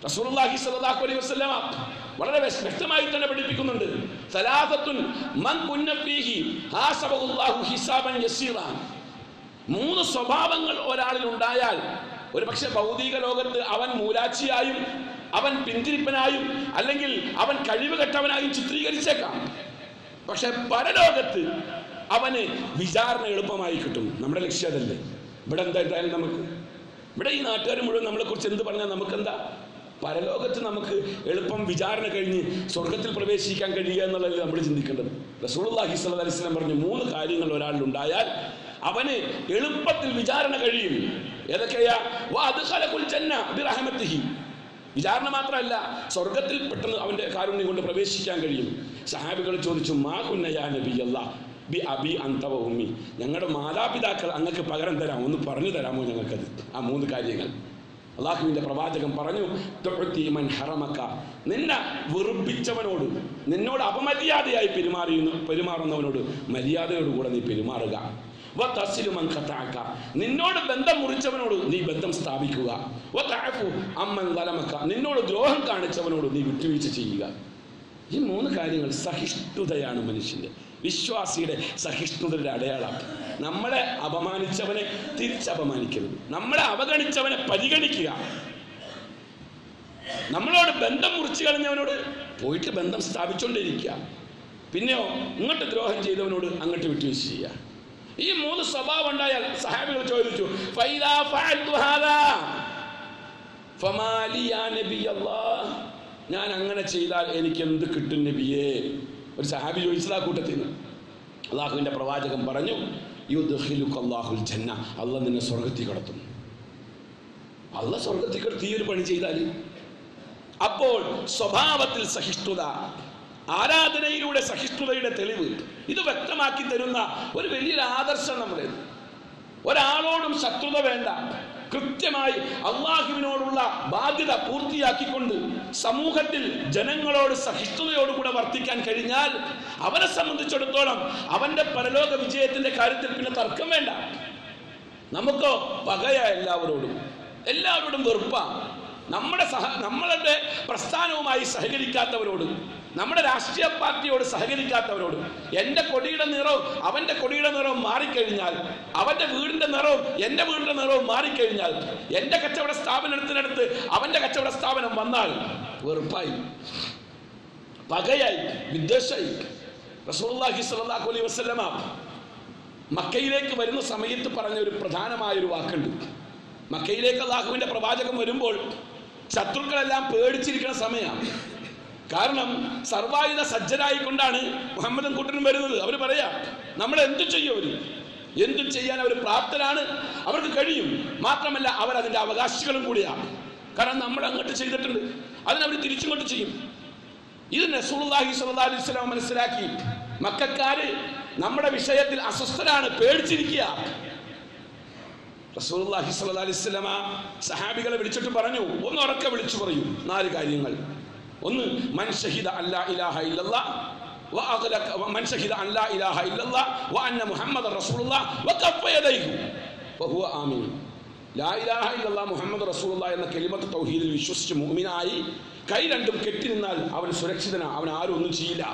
റസൂലുള്ളാഹി സ്വല്ലല്ലാഹു അലൈഹി വസല്ലമ വളരെ വ്യക്ത- വ്യക്തമായി തന്നെ പഠിപ്പിക്കുന്നുണ്ട് സലാസത്തുൻ മൻ കുന്ന ഫീഹി ഹാസബഹുല്ലാഹു ഹിസാബൻ യസീറ മൂന്ന് സ്വഭാവങ്ങൾ ഒരാളിൽ ഉണ്ടായാൽ ഒരു പക്ഷെ ഭൗതിക ലോകത്ത് അവൻ മൂലാച്ചിയായും അവൻ പിന്തിരിപ്പനായും അല്ലെങ്കിൽ അവൻ കഴിവ് കെട്ടവനായും ചിത്രീകരിച്ചേക്കാം പക്ഷെ പരലോകത്ത് അവന് വിചാരണ എളുപ്പമായി കിട്ടും നമ്മുടെ ലക്ഷ്യം അതല്ലേ ഇവിടെ എന്തായിട്ടായാലും നമുക്ക് ഇവിടെ ഈ നാട്ടുകാർ മുഴുവൻ നമ്മളെ കുറിച്ച് എന്ത് പറഞ്ഞാൽ നമുക്കെന്താ പരലോകത്ത് നമുക്ക് എളുപ്പം വിചാരണ കഴിഞ്ഞ് സ്വർഗത്തിൽ പ്രവേശിക്കാൻ കഴിയുക എന്നുള്ളത് നമ്മൾ ചിന്തിക്കേണ്ടത് റസൂലുള്ളാഹി സ്വല്ലല്ലാഹി അലൈഹി വസല്ലം പറഞ്ഞ മൂന്ന് കാര്യങ്ങൾ ഒരാളിൽ ഉണ്ടായാൽ അവന് എളുപ്പത്തിൽ വിചാരണ കഴിയും ഏതൊക്കെയാ വഅദ്ഖലകുൽ ജന്ന ബിറഹ്മത്തിഹി വിചാരണ മാത്രമല്ല സ്വർഗത്തിൽ പെട്ടെന്ന് അവന്റെ കാരുണ്യം കൊണ്ട് പ്രവേശിക്കാൻ കഴിയും സഹാബികൾ ചോദിച്ചു മാ കുന്നയാ നബി ബി അബി അന്തവ ഉമ്മി ഞങ്ങളുടെ മാതാപിതാക്കൾ അങ്ങക്ക് പകരം തരാം ഒന്ന് പറഞ്ഞു തരാമോ ഞങ്ങൾക്കത് ആ മൂന്ന് കാര്യങ്ങൾ അള്ളാഹുവിന്റെ പ്രവാചകൻ പറഞ്ഞു തുഅ്തി മൻ ഹറമക്ക നിന്നെ വെറുപ്പിച്ചവനോട് നിന്നോട് അപമര്യാദയായി പെരുമാറിയുന്ന പെരുമാറുന്നവനോട് മര്യാദയോടുകൂടെ നീ പെരുമാറുക വതസിലു മൻ ഖതഅക. നിന്നോട് ബന്ധം മുറിച്ചവനോട് നീ ബന്ധം സ്ഥാപിക്കുക വതഅഫു അമ്മൻ വലമക്ക നിന്നോട് ദ്രോഹം കാണിച്ചവനോട് നീ വിട്ടുവീഴ്ച ചെയ്യുക ഈ മൂന്ന് കാര്യങ്ങൾ സഹിഷ്ണുതയാണ് മനുഷ്യന്റെ വിശ്വാസിയുടെ സഹിഷ്ണുതയുടെ അടയാളം നമ്മളെ അപമാനിച്ചവനെ തിരിച്ചപമാനിക്കരുത് നമ്മളെ അവഗണിച്ചവനെ പരിഗണിക്കുക നമ്മളോട് ബന്ധം മുറിച്ചു കളഞ്ഞവനോട് പോയിട്ട് ബന്ധം സ്ഥാപിച്ചുകൊണ്ടിരിക്കുക പിന്നെയോ ഇങ്ങോട്ട് ദ്രോഹം ചെയ്തവനോട് അങ്ങോട്ട് വിട്ടുവീഴ്ച ചെയ്യുക ഈ മൂന്ന് സ്വഭാവം ഉണ്ടായാൽ സഹാബികൾ ചോദിച്ചു "ഫൈദാ ഫഅൽതു ഹാദാ ഫമാ ലി യാ നബിയല്ലാഹ്?" ഞാൻ അങ്ങനെ ചെയ്താൽ എനിക്ക് എന്ത് കിട്ടും നബിയേ ഒരു സഹാബി ചോദിച്ചതാ കൂട്ടത്തിൽ നിന്ന് അള്ളാഹുവിൻ്റെ പ്രവാചകൻ പറഞ്ഞു യുദ്ഹിലുക അല്ലാഹുൽ ജന്ന അള്ളാഹ് നിന്നെ സ്വർഗത്തിൽ കടത്തും അള്ള സ്വർഗത്തിൽ കടത്തി ഈ ഒരു പണി ചെയ്താൽ അപ്പോൾ സ്വഭാവത്തിൽ സഹിഷ്ണുത ആരാധനയിലൂടെ സഹിഷ്ണുതയുടെ തെളിവ് ഇത് വ്യക്തമാക്കി തരുന്ന ഒരു വലിയൊരു ആദർശം നമ്മുടെ ഒരാളോടും ശത്രുത വേണ്ട കൃത്യമായി അള്ളാഹുവിനോടുള്ള ബാധ്യത പൂർത്തിയാക്കിക്കൊണ്ട് സമൂഹത്തിൽ ജനങ്ങളോട് സഹിഷ്ണുതയോടുകൂടെ വർത്തിക്കാൻ കഴിഞ്ഞാൽ അവനെ സംബന്ധിച്ചിടത്തോളം അവന്റെ പരലോക വിജയത്തിന്റെ കാര്യത്തിൽ പിന്നെ തർക്കം വേണ്ട നമുക്കോ പകയ എല്ലാവരോടും എല്ലാവരോടും വെറുപ്പാ നമ്മുടെ സഹ നമ്മളുടെ പ്രസ്ഥാനവുമായി സഹകരിക്കാത്തവരോട് നമ്മുടെ രാഷ്ട്രീയ പാർട്ടിയോട് സഹകരിക്കാത്തവരോട് എൻ്റെ കൊടിയുടെ നിറവും അവൻ്റെ കൊടിയുടെ നിറവും മാറിക്കഴിഞ്ഞാൽ അവൻ്റെ വീടിൻ്റെ നിറവും എൻ്റെ വീടിൻ്റെ നിറവും മാറിക്കഴിഞ്ഞാൽ എൻ്റെ കച്ചവട സ്ഥാപനത്തിനടുത്ത് അവൻ്റെ കച്ചവട സ്ഥാപനം വന്നാൽ വെറുപ്പായി പകയായി വിദ്വേഷമായി റസൂലുള്ളാഹി സ്വല്ലല്ലാഹു അലൈഹി വസല്ലമ മക്കയിലേക്ക് വരുന്ന സമയത്ത് പറഞ്ഞ ഒരു പ്രധാനമായ ഒരു വാക്കുണ്ട് മക്കയിലേക്ക് അള്ളാഹുവിന്റെ പ്രവാചകൻ വരുമ്പോൾ ശത്രുക്കളെല്ലാം പേടിച്ചിരിക്കുന്ന സമയമാണ് കാരണം സർവായുധ സജ്ജരായിക്കൊണ്ടാണ് മുഹമ്മദും കൂട്ടനും വരുന്നത് അവർ പറയാ നമ്മൾ എന്തു ചെയ്യും അവർ എന്തും ചെയ്യാൻ അവർ പ്രാപ്തരാണ് അവർക്ക് കഴിയും മാത്രമല്ല അവർ അതിന്റെ അവകാശികളും കൂടിയാണ് കാരണം നമ്മൾ അങ്ങോട്ട് ചെയ്തിട്ടുണ്ട് അതിനവർ തിരിച്ചിങ്ങോട്ട് ചെയ്യും ഇത് നസൂലുള്ളാഹി സ്വല്ലല്ലാഹി അലൈഹി വസല്ലം മനസ്സിലാക്കി മക്കാര് നമ്മുടെ വിഷയത്തിൽ അസ്വസ്ഥരാണ് പേടിച്ചിരിക്കുക റസൂലുള്ളാഹി സ്വല്ലല്ലാഹി അലൈഹി വസല്ലമ സഹാബികളെ വിളിച്ചിട്ട് പറഞ്ഞു ഒന്ന് ഉറക്കെ വിളിച്ചു പറയൂ നാല് കാര്യങ്ങൾ ഒന്ന് മൻ ഷഹിദ അല്ലാ ഇലാഹ ഇല്ലല്ലാഹ് وأغلق من شهد أن لا إله إلا الله وأن محمد رسول الله وكف يديه فهو آمين ലാ ഇലാഹ ഇല്ലല്ലാഹ് മുഹമ്മദ് റസൂലുള്ള എന്ന കെലിമത്ത് തൗഹീദിൽ വിശ്വസിച്ച് മുഅ്മിനായി കൈ രണ്ടും കെട്ടി നിന്നാൽ അവൻ സുരക്ഷിതനാ അവൻ ആരും ഒന്നും ചെയ്യില്ല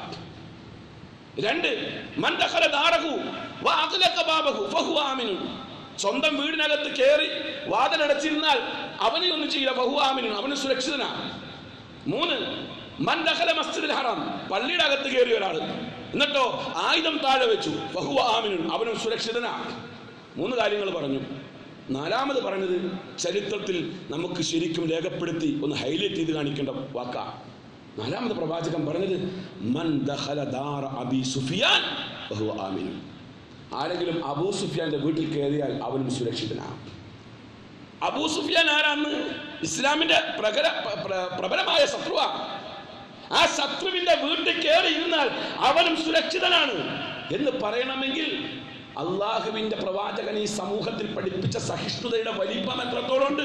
രണ്ട് മൻ ദഖല ദാറഹു വഅഗ്ലഖ ബാബഹു ഫഹുവ ആമിനുൻ സ്വന്തം വീടിനകത്ത് കയറി വാതിലടച്ചിരുന്നാൽ അവനെ ഒന്നും ചെയ്യില്ല ഫഹുവ ആമിനുൻ അവന് സുരക്ഷിതനാണ് മൂന്ന് മൻ ദഖല മസ്ജിദുൽ ഹറാം പള്ളിയുടെ അകത്ത് കയറിയ ഒരാൾ എന്നിട്ടോ ആയുധം താഴെ വെച്ചു ഫഹുവ ആമിനുൻ അവനും സുരക്ഷിതനാണ് മൂന്ന് കാര്യങ്ങൾ പറഞ്ഞു നാലാമത് പറഞ്ഞത് ചരിത്രത്തിൽ നമുക്ക് ശരിക്കും രേഖപ്പെടുത്തി ഒന്ന് ഹൈലൈറ്റ് ചെയ്ത് കാണിക്കേണ്ട വാക്കാ നാലാമത് പ്രവാചകൻ പറഞ്ഞത് മൻ ദഖല ദാറ അബി സുഫിയാൻ ഫഹുവ ആമിനുൻ ആരെങ്കിലും അബൂ സുഫിയാന്റെ വീട്ടിൽ കയറിയാൽ അവനും സുരക്ഷിതനാണ് അബൂ സുഫിയാൻ ആരാന്ന് ഇസ്ലാമിന്റെ പ്രകര പ്ര- പ്ര- പ്രബലമായ ശത്രുവാ ആ ശത്രുവിന്റെ വീട്ടിൽ കയറി ഇരുന്നാൽ അവനും സുരക്ഷിതനാണ് എന്ന് പറയണമെങ്കിൽ അള്ളാഹുവിന്റെ പ്രവാചകൻ ഈ സമൂഹത്തിൽ പഠിപ്പിച്ച സഹിഷ്ണുതയുടെ വലിപ്പം എത്രത്തോളമുണ്ട്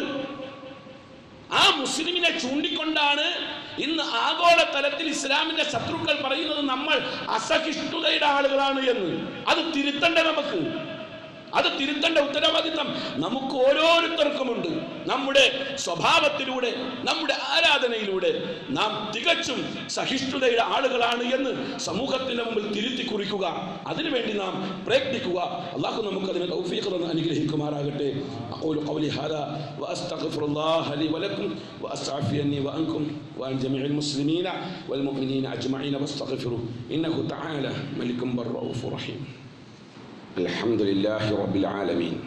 ആ മുസ്ലിമിനെ ചൂണ്ടിക്കൊണ്ടാണ് ഇന്ന് ആഗോള തലത്തിൽ ഇസ്ലാമിന്റെ ശത്രുക്കൾ പറയുന്നത് നമ്മൾ അസഹിഷ്ണുതയുടെ ആളുകളാണ് എന്ന് അത് തിരുത്തണ്ടേ നമുക്ക് അത് തിരുത്തേണ്ട ഉത്തരവാദിത്തം നമുക്ക് ഓരോരുത്തർക്കുമുണ്ട് നമ്മുടെ സ്വഭാവത്തിലൂടെ നമ്മുടെ ആരാധനയിലൂടെ നാം തികച്ചും സഹിഷ്ണുതയുടെ ആളുകളാണ് എന്ന് സമൂഹത്തിന്റെ മുമ്പിൽ തിരുത്തി കുറിക്കുക അതിനുവേണ്ടി നാം പ്രയത്നിക്കുക അള്ളാഹു നമുക്ക് അതിന് തൗഫീഖ് തന്ന് അനുഗ്രഹിക്കുമാറാകട്ടെ أقول قولي هذا وأستغفر الله لي ولكم وأستعفيني وأنكم وعن جميع المسلمين والمؤمنين أجمعين واستغفروا إنه تعالى ملك بر رؤوف رحيم الحمد لله رب العالمين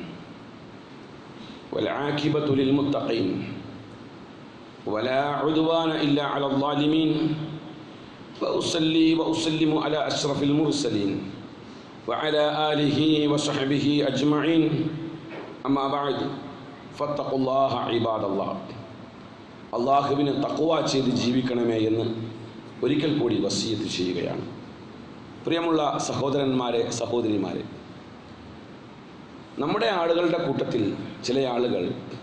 والعاقبة للمتقين ولا عدوان إلا على الظالمين وأصلي وأسلم على أشرف المرسلين وعلى آله وصحبه أجمعين أما بعد فاتقوا الله عباد الله അള്ളാഹുവിന് തക്കുവ ചെയ്ത് ജീവിക്കണമേ എന്ന് ഒരിക്കൽ കൂടി വസീയത്ത് ചെയ്യുകയാണ് പ്രിയമുള്ള സഹോദരന്മാരെ സഹോദരിമാരെ നമ്മുടെ ആളുകളുടെ കൂട്ടത്തിൽ ചില ആളുകൾ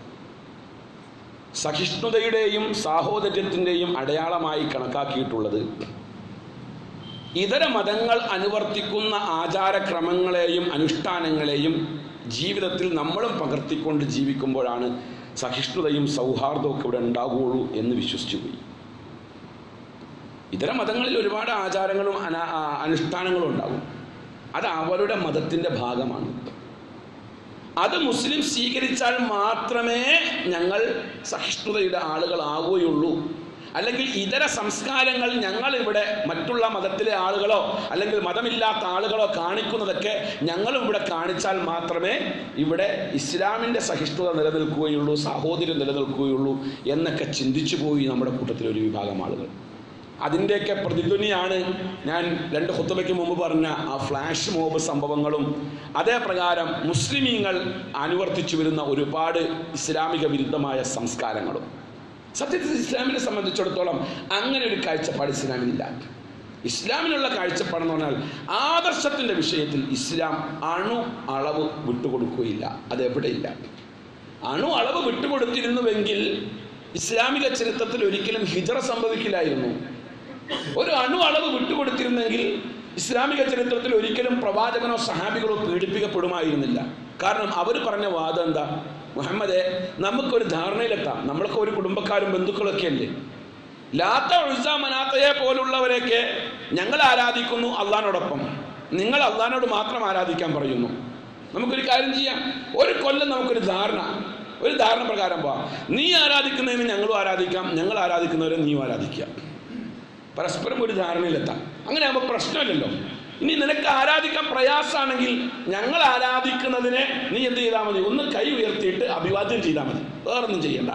സഹിഷ്ണുതയുടെയും സാഹോദര്യത്തിൻ്റെയും അടയാളമായി കണക്കാക്കിയിട്ടുള്ളത് ഇതര മതങ്ങൾ അനുവർത്തിക്കുന്ന ആചാരക്രമങ്ങളെയും അനുഷ്ഠാനങ്ങളെയും ജീവിതത്തിൽ നമ്മളും പകർത്തിക്കൊണ്ട് ജീവിക്കുമ്പോഴാണ് സഹിഷ്ണുതയും സൗഹാർദ്ദവും ഒക്കെ ഇവിടെ ഉണ്ടാവുകയുള്ളൂ എന്ന് വിശ്വസിച്ചു പോയി ഇതര മതങ്ങളിൽ ഒരുപാട് ആചാരങ്ങളും അന ആ- അനുഷ്ഠാനങ്ങളും ഉണ്ടാകും അത് അവരുടെ മതത്തിൻ്റെ ഭാഗമാണ് അത് മുസ്ലിം സ്വീകരിച്ചാൽ മാത്രമേ ഞങ്ങൾ സഹിഷ്ണുതയുടെ ആളുകളാവുകയുള്ളൂ അല്ലെങ്കിൽ ഇതര സംസ്കാരങ്ങൾ ഞങ്ങൾ ഇവിടെ മറ്റുള്ള മതത്തിലെ ആളുകളോ അല്ലെങ്കിൽ മതമില്ലാത്ത ആളുകളോ കാണിക്കുന്നതൊക്കെ ഞങ്ങളും ഇവിടെ കാണിച്ചാൽ മാത്രമേ ഇവിടെ ഇസ്ലാമിൻ്റെ സഹിഷ്ണുത നിലനിൽക്കുകയുള്ളൂ സാഹോദര്യം നിലനിൽക്കുകയുള്ളൂ എന്നൊക്കെ ചിന്തിച്ചു പോയി നമ്മുടെ കൂട്ടത്തിലെ ഒരു വിഭാഗം ആളുകൾ അതിൻ്റെയൊക്കെ പ്രതിധ്വനിയാണ് ഞാൻ രണ്ട് ഹുത്തബയ്ക്ക് മുമ്പ് പറഞ്ഞ ആ ഫ്ലാഷ് മോബ് സംഭവങ്ങളും അതേ പ്രകാരം മുസ്ലിമീങ്ങൾ അനുവർത്തിച്ചു വരുന്ന ഒരുപാട് ഇസ്ലാമിക വിരുദ്ധമായ സംസ്കാരങ്ങളും സത്യത്തിൽ ഇസ്ലാമിനെ സംബന്ധിച്ചിടത്തോളം അങ്ങനെ ഒരു കാഴ്ചപ്പാട് ഇസ്ലാമിനില്ല ഇസ്ലാമിനുള്ള കാഴ്ചപ്പാടെന്ന് പറഞ്ഞാൽ ആദർശത്തിൻ്റെ വിഷയത്തിൽ ഇസ്ലാം അണു അളവ് വിട്ടുകൊടുക്കുകയില്ല അത് എവിടെയില്ല അണു അളവ് വിട്ടുകൊടുത്തിരുന്നുവെങ്കിൽ ഇസ്ലാമിക ചരിത്രത്തിൽ ഒരിക്കലും ഹിജറ സംഭവിക്കില്ലായിരുന്നു ഒരു അണു അളവ് വിട്ടുകൊടുത്തിരുന്നെങ്കിൽ ഇസ്ലാമിക ചരിത്രത്തിൽ ഒരിക്കലും പ്രവാചകനോ സഹാബികളോ പീഡിപ്പിക്കപ്പെടുമായിരുന്നില്ല കാരണം അവർ പറഞ്ഞ വാദം എന്താ മുഹമ്മദെ നമുക്കൊരു ധാരണയിലെത്താം നമ്മളൊക്കെ ഒരു കുടുംബക്കാരും ബന്ധുക്കളൊക്കെ അല്ലേ ലാത്ത ഉൾസ മനാത്തയെ പോലുള്ളവരെയൊക്കെ ഞങ്ങൾ ആരാധിക്കുന്നു അള്ളഹാനോടൊപ്പം നിങ്ങൾ അള്ളഹാനോട് മാത്രം ആരാധിക്കാൻ പറയുന്നു നമുക്കൊരു കാര്യം ചെയ്യാം ഒരു കൊല്ലം നമുക്കൊരു ധാരണ ഒരു ധാരണ പ്രകാരം പോവാം നീ ആരാധിക്കുന്നതിന് ഞങ്ങളും ആരാധിക്കാം ഞങ്ങൾ ആരാധിക്കുന്നവരെ നീയും ആരാധിക്കുക പരസ്പരം ഒരു ധാരണയിലെത്താം അങ്ങനെ ആകുമ്പോൾ പ്രശ്നമില്ലല്ലോ ഇനി നിനക്ക് ആരാധിക്കാൻ പ്രയാസമാണെങ്കിൽ ഞങ്ങൾ ആരാധിക്കുന്നതിനെ നീ എന്ത് ചെയ്താൽ മതി ഒന്ന് കൈ ഉയർത്തിയിട്ട് അഭിവാദ്യം ചെയ്താൽ മതി വേറൊന്നും ചെയ്യണ്ട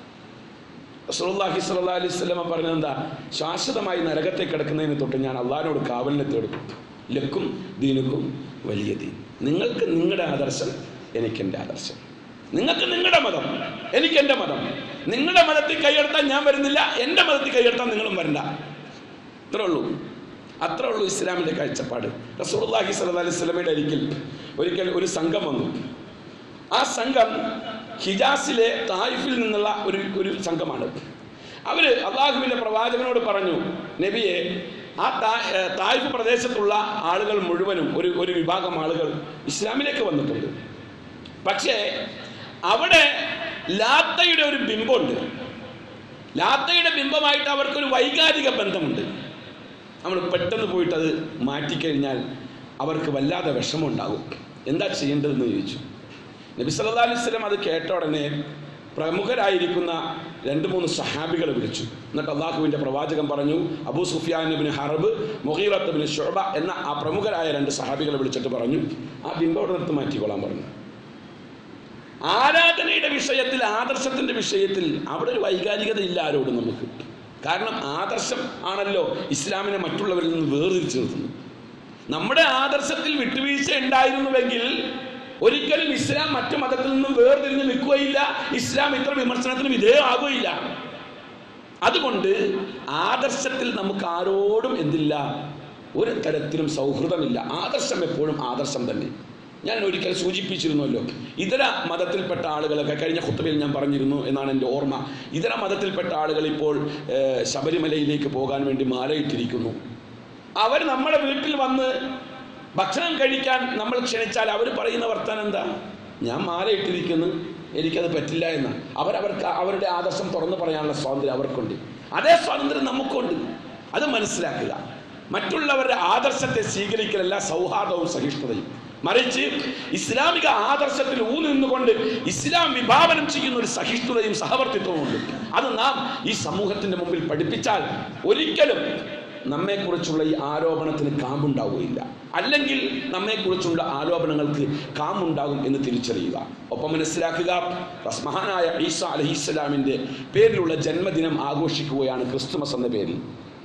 റസൂലുള്ളാഹി സ്വല്ലല്ലാഹി അലൈഹി വസല്ലമ പറഞ്ഞത് എന്താ ശാശ്വതമായി നരകത്തെ കിടക്കുന്നതിന് തൊട്ട് ഞാൻ അള്ളാഹിനോട് കാവലിനെ തേടും ലക്കും ദീനുക്കും വലിയ ദീൻ നിങ്ങൾക്ക് നിങ്ങളുടെ ആദർശം എനിക്ക് എൻ്റെ ആദർശം നിങ്ങൾക്ക് നിങ്ങളുടെ മതം എനിക്ക് എൻ്റെ മതം നിങ്ങളുടെ മതത്തിൽ കൈയെടുത്താൻ ഞാൻ വരുന്നില്ല എൻ്റെ മതത്തിൽ കൈയെടുത്താൻ നിങ്ങളും വരണ്ട അത്രേ ഉള്ളൂ അത്രേ ഉള്ളൂ ഇസ്ലാമിൻ്റെ കാഴ്ചപ്പാട് റസൂലുള്ളാഹി സ്വല്ലല്ലാഹി അലൈഹി വസല്ലമയുടെ അരികിൽ ഒരിക്കൽ ഒരു സംഘം വന്നു ആ സംഘം ഹിജാസിലെ തായിഫിൽ നിന്നുള്ള ഒരു ഒരു സംഘമാണ് അവർ അള്ളാഹുവിൻ്റെ പ്രവാചകനോട് പറഞ്ഞു നബിയെ ആ താ- ഏ, തായിഫ് പ്രദേശത്തുള്ള ആളുകൾ മുഴുവനും ഒരു ഒരു വിഭാഗം ആളുകൾ ഇസ്ലാമിലേക്ക് വന്നിട്ടുണ്ട് പക്ഷേ അവിടെ ലാത്തയുടെ ഒരു ബിംബമുണ്ട് ലാത്തയുടെ ബിംബമായിട്ട് അവർക്കൊരു വൈകാരിക ബന്ധമുണ്ട് നമ്മൾ പെട്ടെന്ന് പോയിട്ട് അത് മാറ്റിക്കഴിഞ്ഞാൽ അവർക്ക് വല്ലാതെ വിഷമമുണ്ടാകും എന്താ ചെയ്യേണ്ടതെന്ന് ചോദിച്ചു നബി സല്ലല്ലാഹു അലൈഹി വസല്ലം അത് കേട്ട ഉടനെ പ്രമുഖരായിരിക്കുന്ന രണ്ട് മൂന്ന് സഹാബികളെ വിളിച്ചു എന്നിട്ട് അള്ളാഹുവിൻ്റെ പ്രവാചകൻ പറഞ്ഞു Abu Sufyan bin Harb Mughirah bin Shuba എന്ന ആ പ്രമുഖരായ രണ്ട് സഹാബികളെ വിളിച്ചിട്ട് പറഞ്ഞു ആ ബിംബം അവിടെ നിർത്ത് മാറ്റിക്കൊള്ളാൻ പറഞ്ഞു ആരാധനയുടെ വിഷയത്തിൽ ആദർശത്തിന്റെ വിഷയത്തിൽ അവിടെ ഒരു വൈകാരികത ഇല്ല ആരോടും നമുക്ക് കാരണം ആദർശം ആണല്ലോ ഇസ്ലാമിനെ മറ്റുള്ളവരിൽ നിന്ന് വേർതിരിച്ചു നിർത്തുന്നത് നമ്മുടെ ആദർശത്തിൽ വിട്ടുവീഴ്ച ഉണ്ടായിരുന്നുവെങ്കിൽ ഒരിക്കലും ഇസ്ലാം മറ്റു മതത്തിൽ നിന്നും വേർതിരിഞ്ഞ് നിൽക്കുകയില്ല ഇസ്ലാം ഇത്ര വിമർശനത്തിന് വിധേയമാകുകയില്ല അതുകൊണ്ട് ആദർശത്തിൽ നമുക്ക് ആരോടും എന്തില്ല ഒരു തരത്തിലും സൗഹൃദമില്ല ആദർശം എപ്പോഴും ആദർശം തന്നെ ഞാൻ ഒരിക്കൽ സൂചിപ്പിച്ചിരുന്നല്ലോ ഇതര മതത്തിൽപ്പെട്ട ആളുകളൊക്കെ കഴിഞ്ഞ കുത്തബയിൽ ഞാൻ പറഞ്ഞിരുന്നു എന്നാണ് എൻ്റെ ഓർമ്മ ഇതര മതത്തിൽപ്പെട്ട ആളുകൾ ഇപ്പോൾ ഏഹ്, ശബരിമലയിലേക്ക് പോകാൻ വേണ്ടി മാലയിട്ടിരിക്കുന്നു അവർ നമ്മുടെ വീട്ടിൽ വന്ന് ഭക്ഷണം കഴിക്കാൻ നമ്മൾ ക്ഷണിച്ചാൽ അവർ പറയുന്ന വർത്താനം എന്താ ഞാൻ മാല ഇട്ടിരിക്കുന്നു എനിക്കത് പറ്റില്ല എന്ന് അവരവർക്ക് അവരുടെ ആദർശം തുറന്നു പറയാനുള്ള സ്വാതന്ത്ര്യം അവർക്കുണ്ട് അതേ സ്വാതന്ത്ര്യം നമുക്കുണ്ട് അത് മനസ്സിലാക്കുക മറ്റുള്ളവരുടെ ആദർശത്തെ സ്വീകരിക്കലല്ല സൗഹാർദ്ദവും സഹിഷ്ണുതയും മറിച്ച് ഇസ്ലാമിക ആദർശത്തിൽ ഊന്നി നിന്നുകൊണ്ട് ഇസ്ലാം വിഭാവനം ചെയ്യുന്ന ഒരു സഹിഷ്ണുതയും സഹവർത്തിത്വവും ഉണ്ട് അത് നാം ഈ സമൂഹത്തിന്റെ മുമ്പിൽ പഠിപ്പിച്ചാൽ ഒരിക്കലും നമ്മെക്കുറിച്ചുള്ള ഈ ആരോപണത്തിന് കാമ്പുണ്ടാവുകയില്ല അല്ലെങ്കിൽ നമ്മെക്കുറിച്ചുള്ള ആരോപണങ്ങൾക്ക് കാമ്പുണ്ടാകും എന്ന് തിരിച്ചറിയുക ഒപ്പം മനസ്സിലാക്കുക മഹാനായ ഈസ അലഹിസ്ലാമിൻ്റെ പേരിലുള്ള ജന്മദിനം ആഘോഷിക്കുകയാണ് ക്രിസ്തുമസ് എന്ന പേരിൽ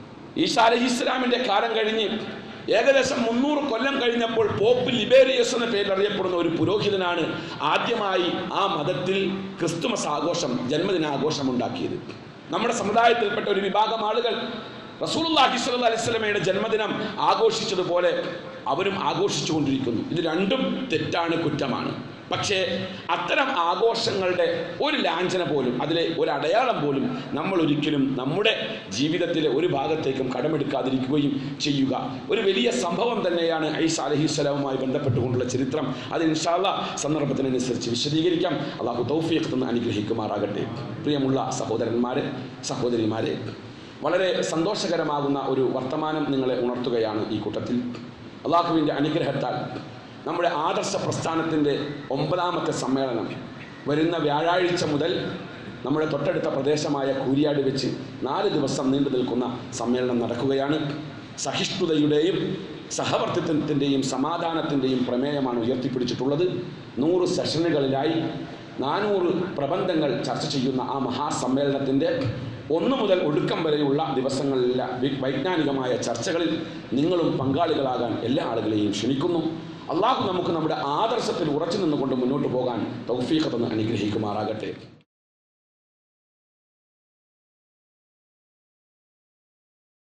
ഈസ അലഹിസ്ലാമിൻ്റെ കാലം കഴിഞ്ഞ് ഏകദേശം മുന്നൂറ് കൊല്ലം കഴിഞ്ഞപ്പോൾ പോപ്പ് ലിബേരിയസ് എന്ന പേരിൽ അറിയപ്പെടുന്ന ഒരു പുരോഹിതനാണ് ആദ്യമായി ആ മതത്തിൽ ക്രിസ്തുമസ് ആഘോഷം ജന്മദിനാഘോഷം ഉണ്ടാക്കിയത് നമ്മുടെ സമുദായത്തിൽപ്പെട്ട ഒരു വിഭാഗം ആളുകൾ റസൂലുള്ളാഹി സ്വല്ലല്ലാഹി അലൈഹി വസല്ലമയുടെ ജന്മദിനം ആഘോഷിച്ചതുപോലെ അവരും ആഘോഷിച്ചുകൊണ്ടിരിക്കുന്നു ഇത് രണ്ടും തെറ്റാണ് കുറ്റമാണ് പക്ഷേ അത്തരം ആഘോഷങ്ങളുടെ ഒരു ലാഞ്ചന പോലും അതിലെ ഒരു അടയാളം പോലും നമ്മൾ ഒരിക്കലും നമ്മുടെ ജീവിതത്തിലെ ഒരു ഭാഗത്തേക്കും കടമെടുക്കാതിരിക്കുകയും ചെയ്യുക ഒരു വലിയ സംഭവം തന്നെയാണ് ഐസ അലഹിസ്സലാമുമായി ബന്ധപ്പെട്ടുകൊണ്ടുള്ള ചരിത്രം അത് ഇൻഷാല്ല സന്ദർഭത്തിനനുസരിച്ച് വിശദീകരിക്കാം അള്ളാഹു തൗഫീഖ് എന്ന് അനുഗ്രഹിക്കുമാറാകട്ടെ പ്രിയമുള്ള സഹോദരന്മാരെ സഹോദരിമാരെ വളരെ സന്തോഷകരമാകുന്ന ഒരു വർത്തമാനം നിങ്ങളെ ഉണർത്തുകയാണ് ഈ കൂട്ടത്തിൽ അള്ളാഹുവിൻ്റെ അനുഗ്രഹത്താൽ നമ്മുടെ ആദർശ പ്രസ്ഥാനത്തിൻ്റെ ഒമ്പതാമത്തെ സമ്മേളനം വരുന്ന വ്യാഴാഴ്ച മുതൽ നമ്മുടെ തൊട്ടടുത്ത പ്രദേശമായ കൂരിയാട് വെച്ച് നാല് ദിവസം നീണ്ടു നിൽക്കുന്ന സമ്മേളനം നടക്കുകയാണ് സഹിഷ്ണുതയുടെയും സഹവർത്തിത്വത്തിൻ്റെയും സമാധാനത്തിൻ്റെയും പ്രമേയമാണ് ഉയർത്തിപ്പിടിച്ചിട്ടുള്ളത് നൂറ് സെഷനുകളിലായി നാനൂറ് പ്രബന്ധങ്ങൾ ചർച്ച ചെയ്യുന്ന ആ മഹാസമ്മേളനത്തിൻ്റെ ഒന്ന് മുതൽ ഒടുക്കം വരെയുള്ള ദിവസങ്ങളിലെ വി- വൈജ്ഞാനികമായ ചർച്ചകളിൽ നിങ്ങളും പങ്കാളികളാകാൻ എല്ലാ ആളുകളെയും ക്ഷണിക്കുന്നു അള്ളാഹു നമുക്ക് നമ്മുടെ ആദർശത്തിൽ ഉറച്ചു നിന്നുകൊണ്ട് മുന്നോട്ട് പോകാൻ തൗഫീഖ് തന്ന് അനുഗ്രഹിക്കുമാറാകട്ടെ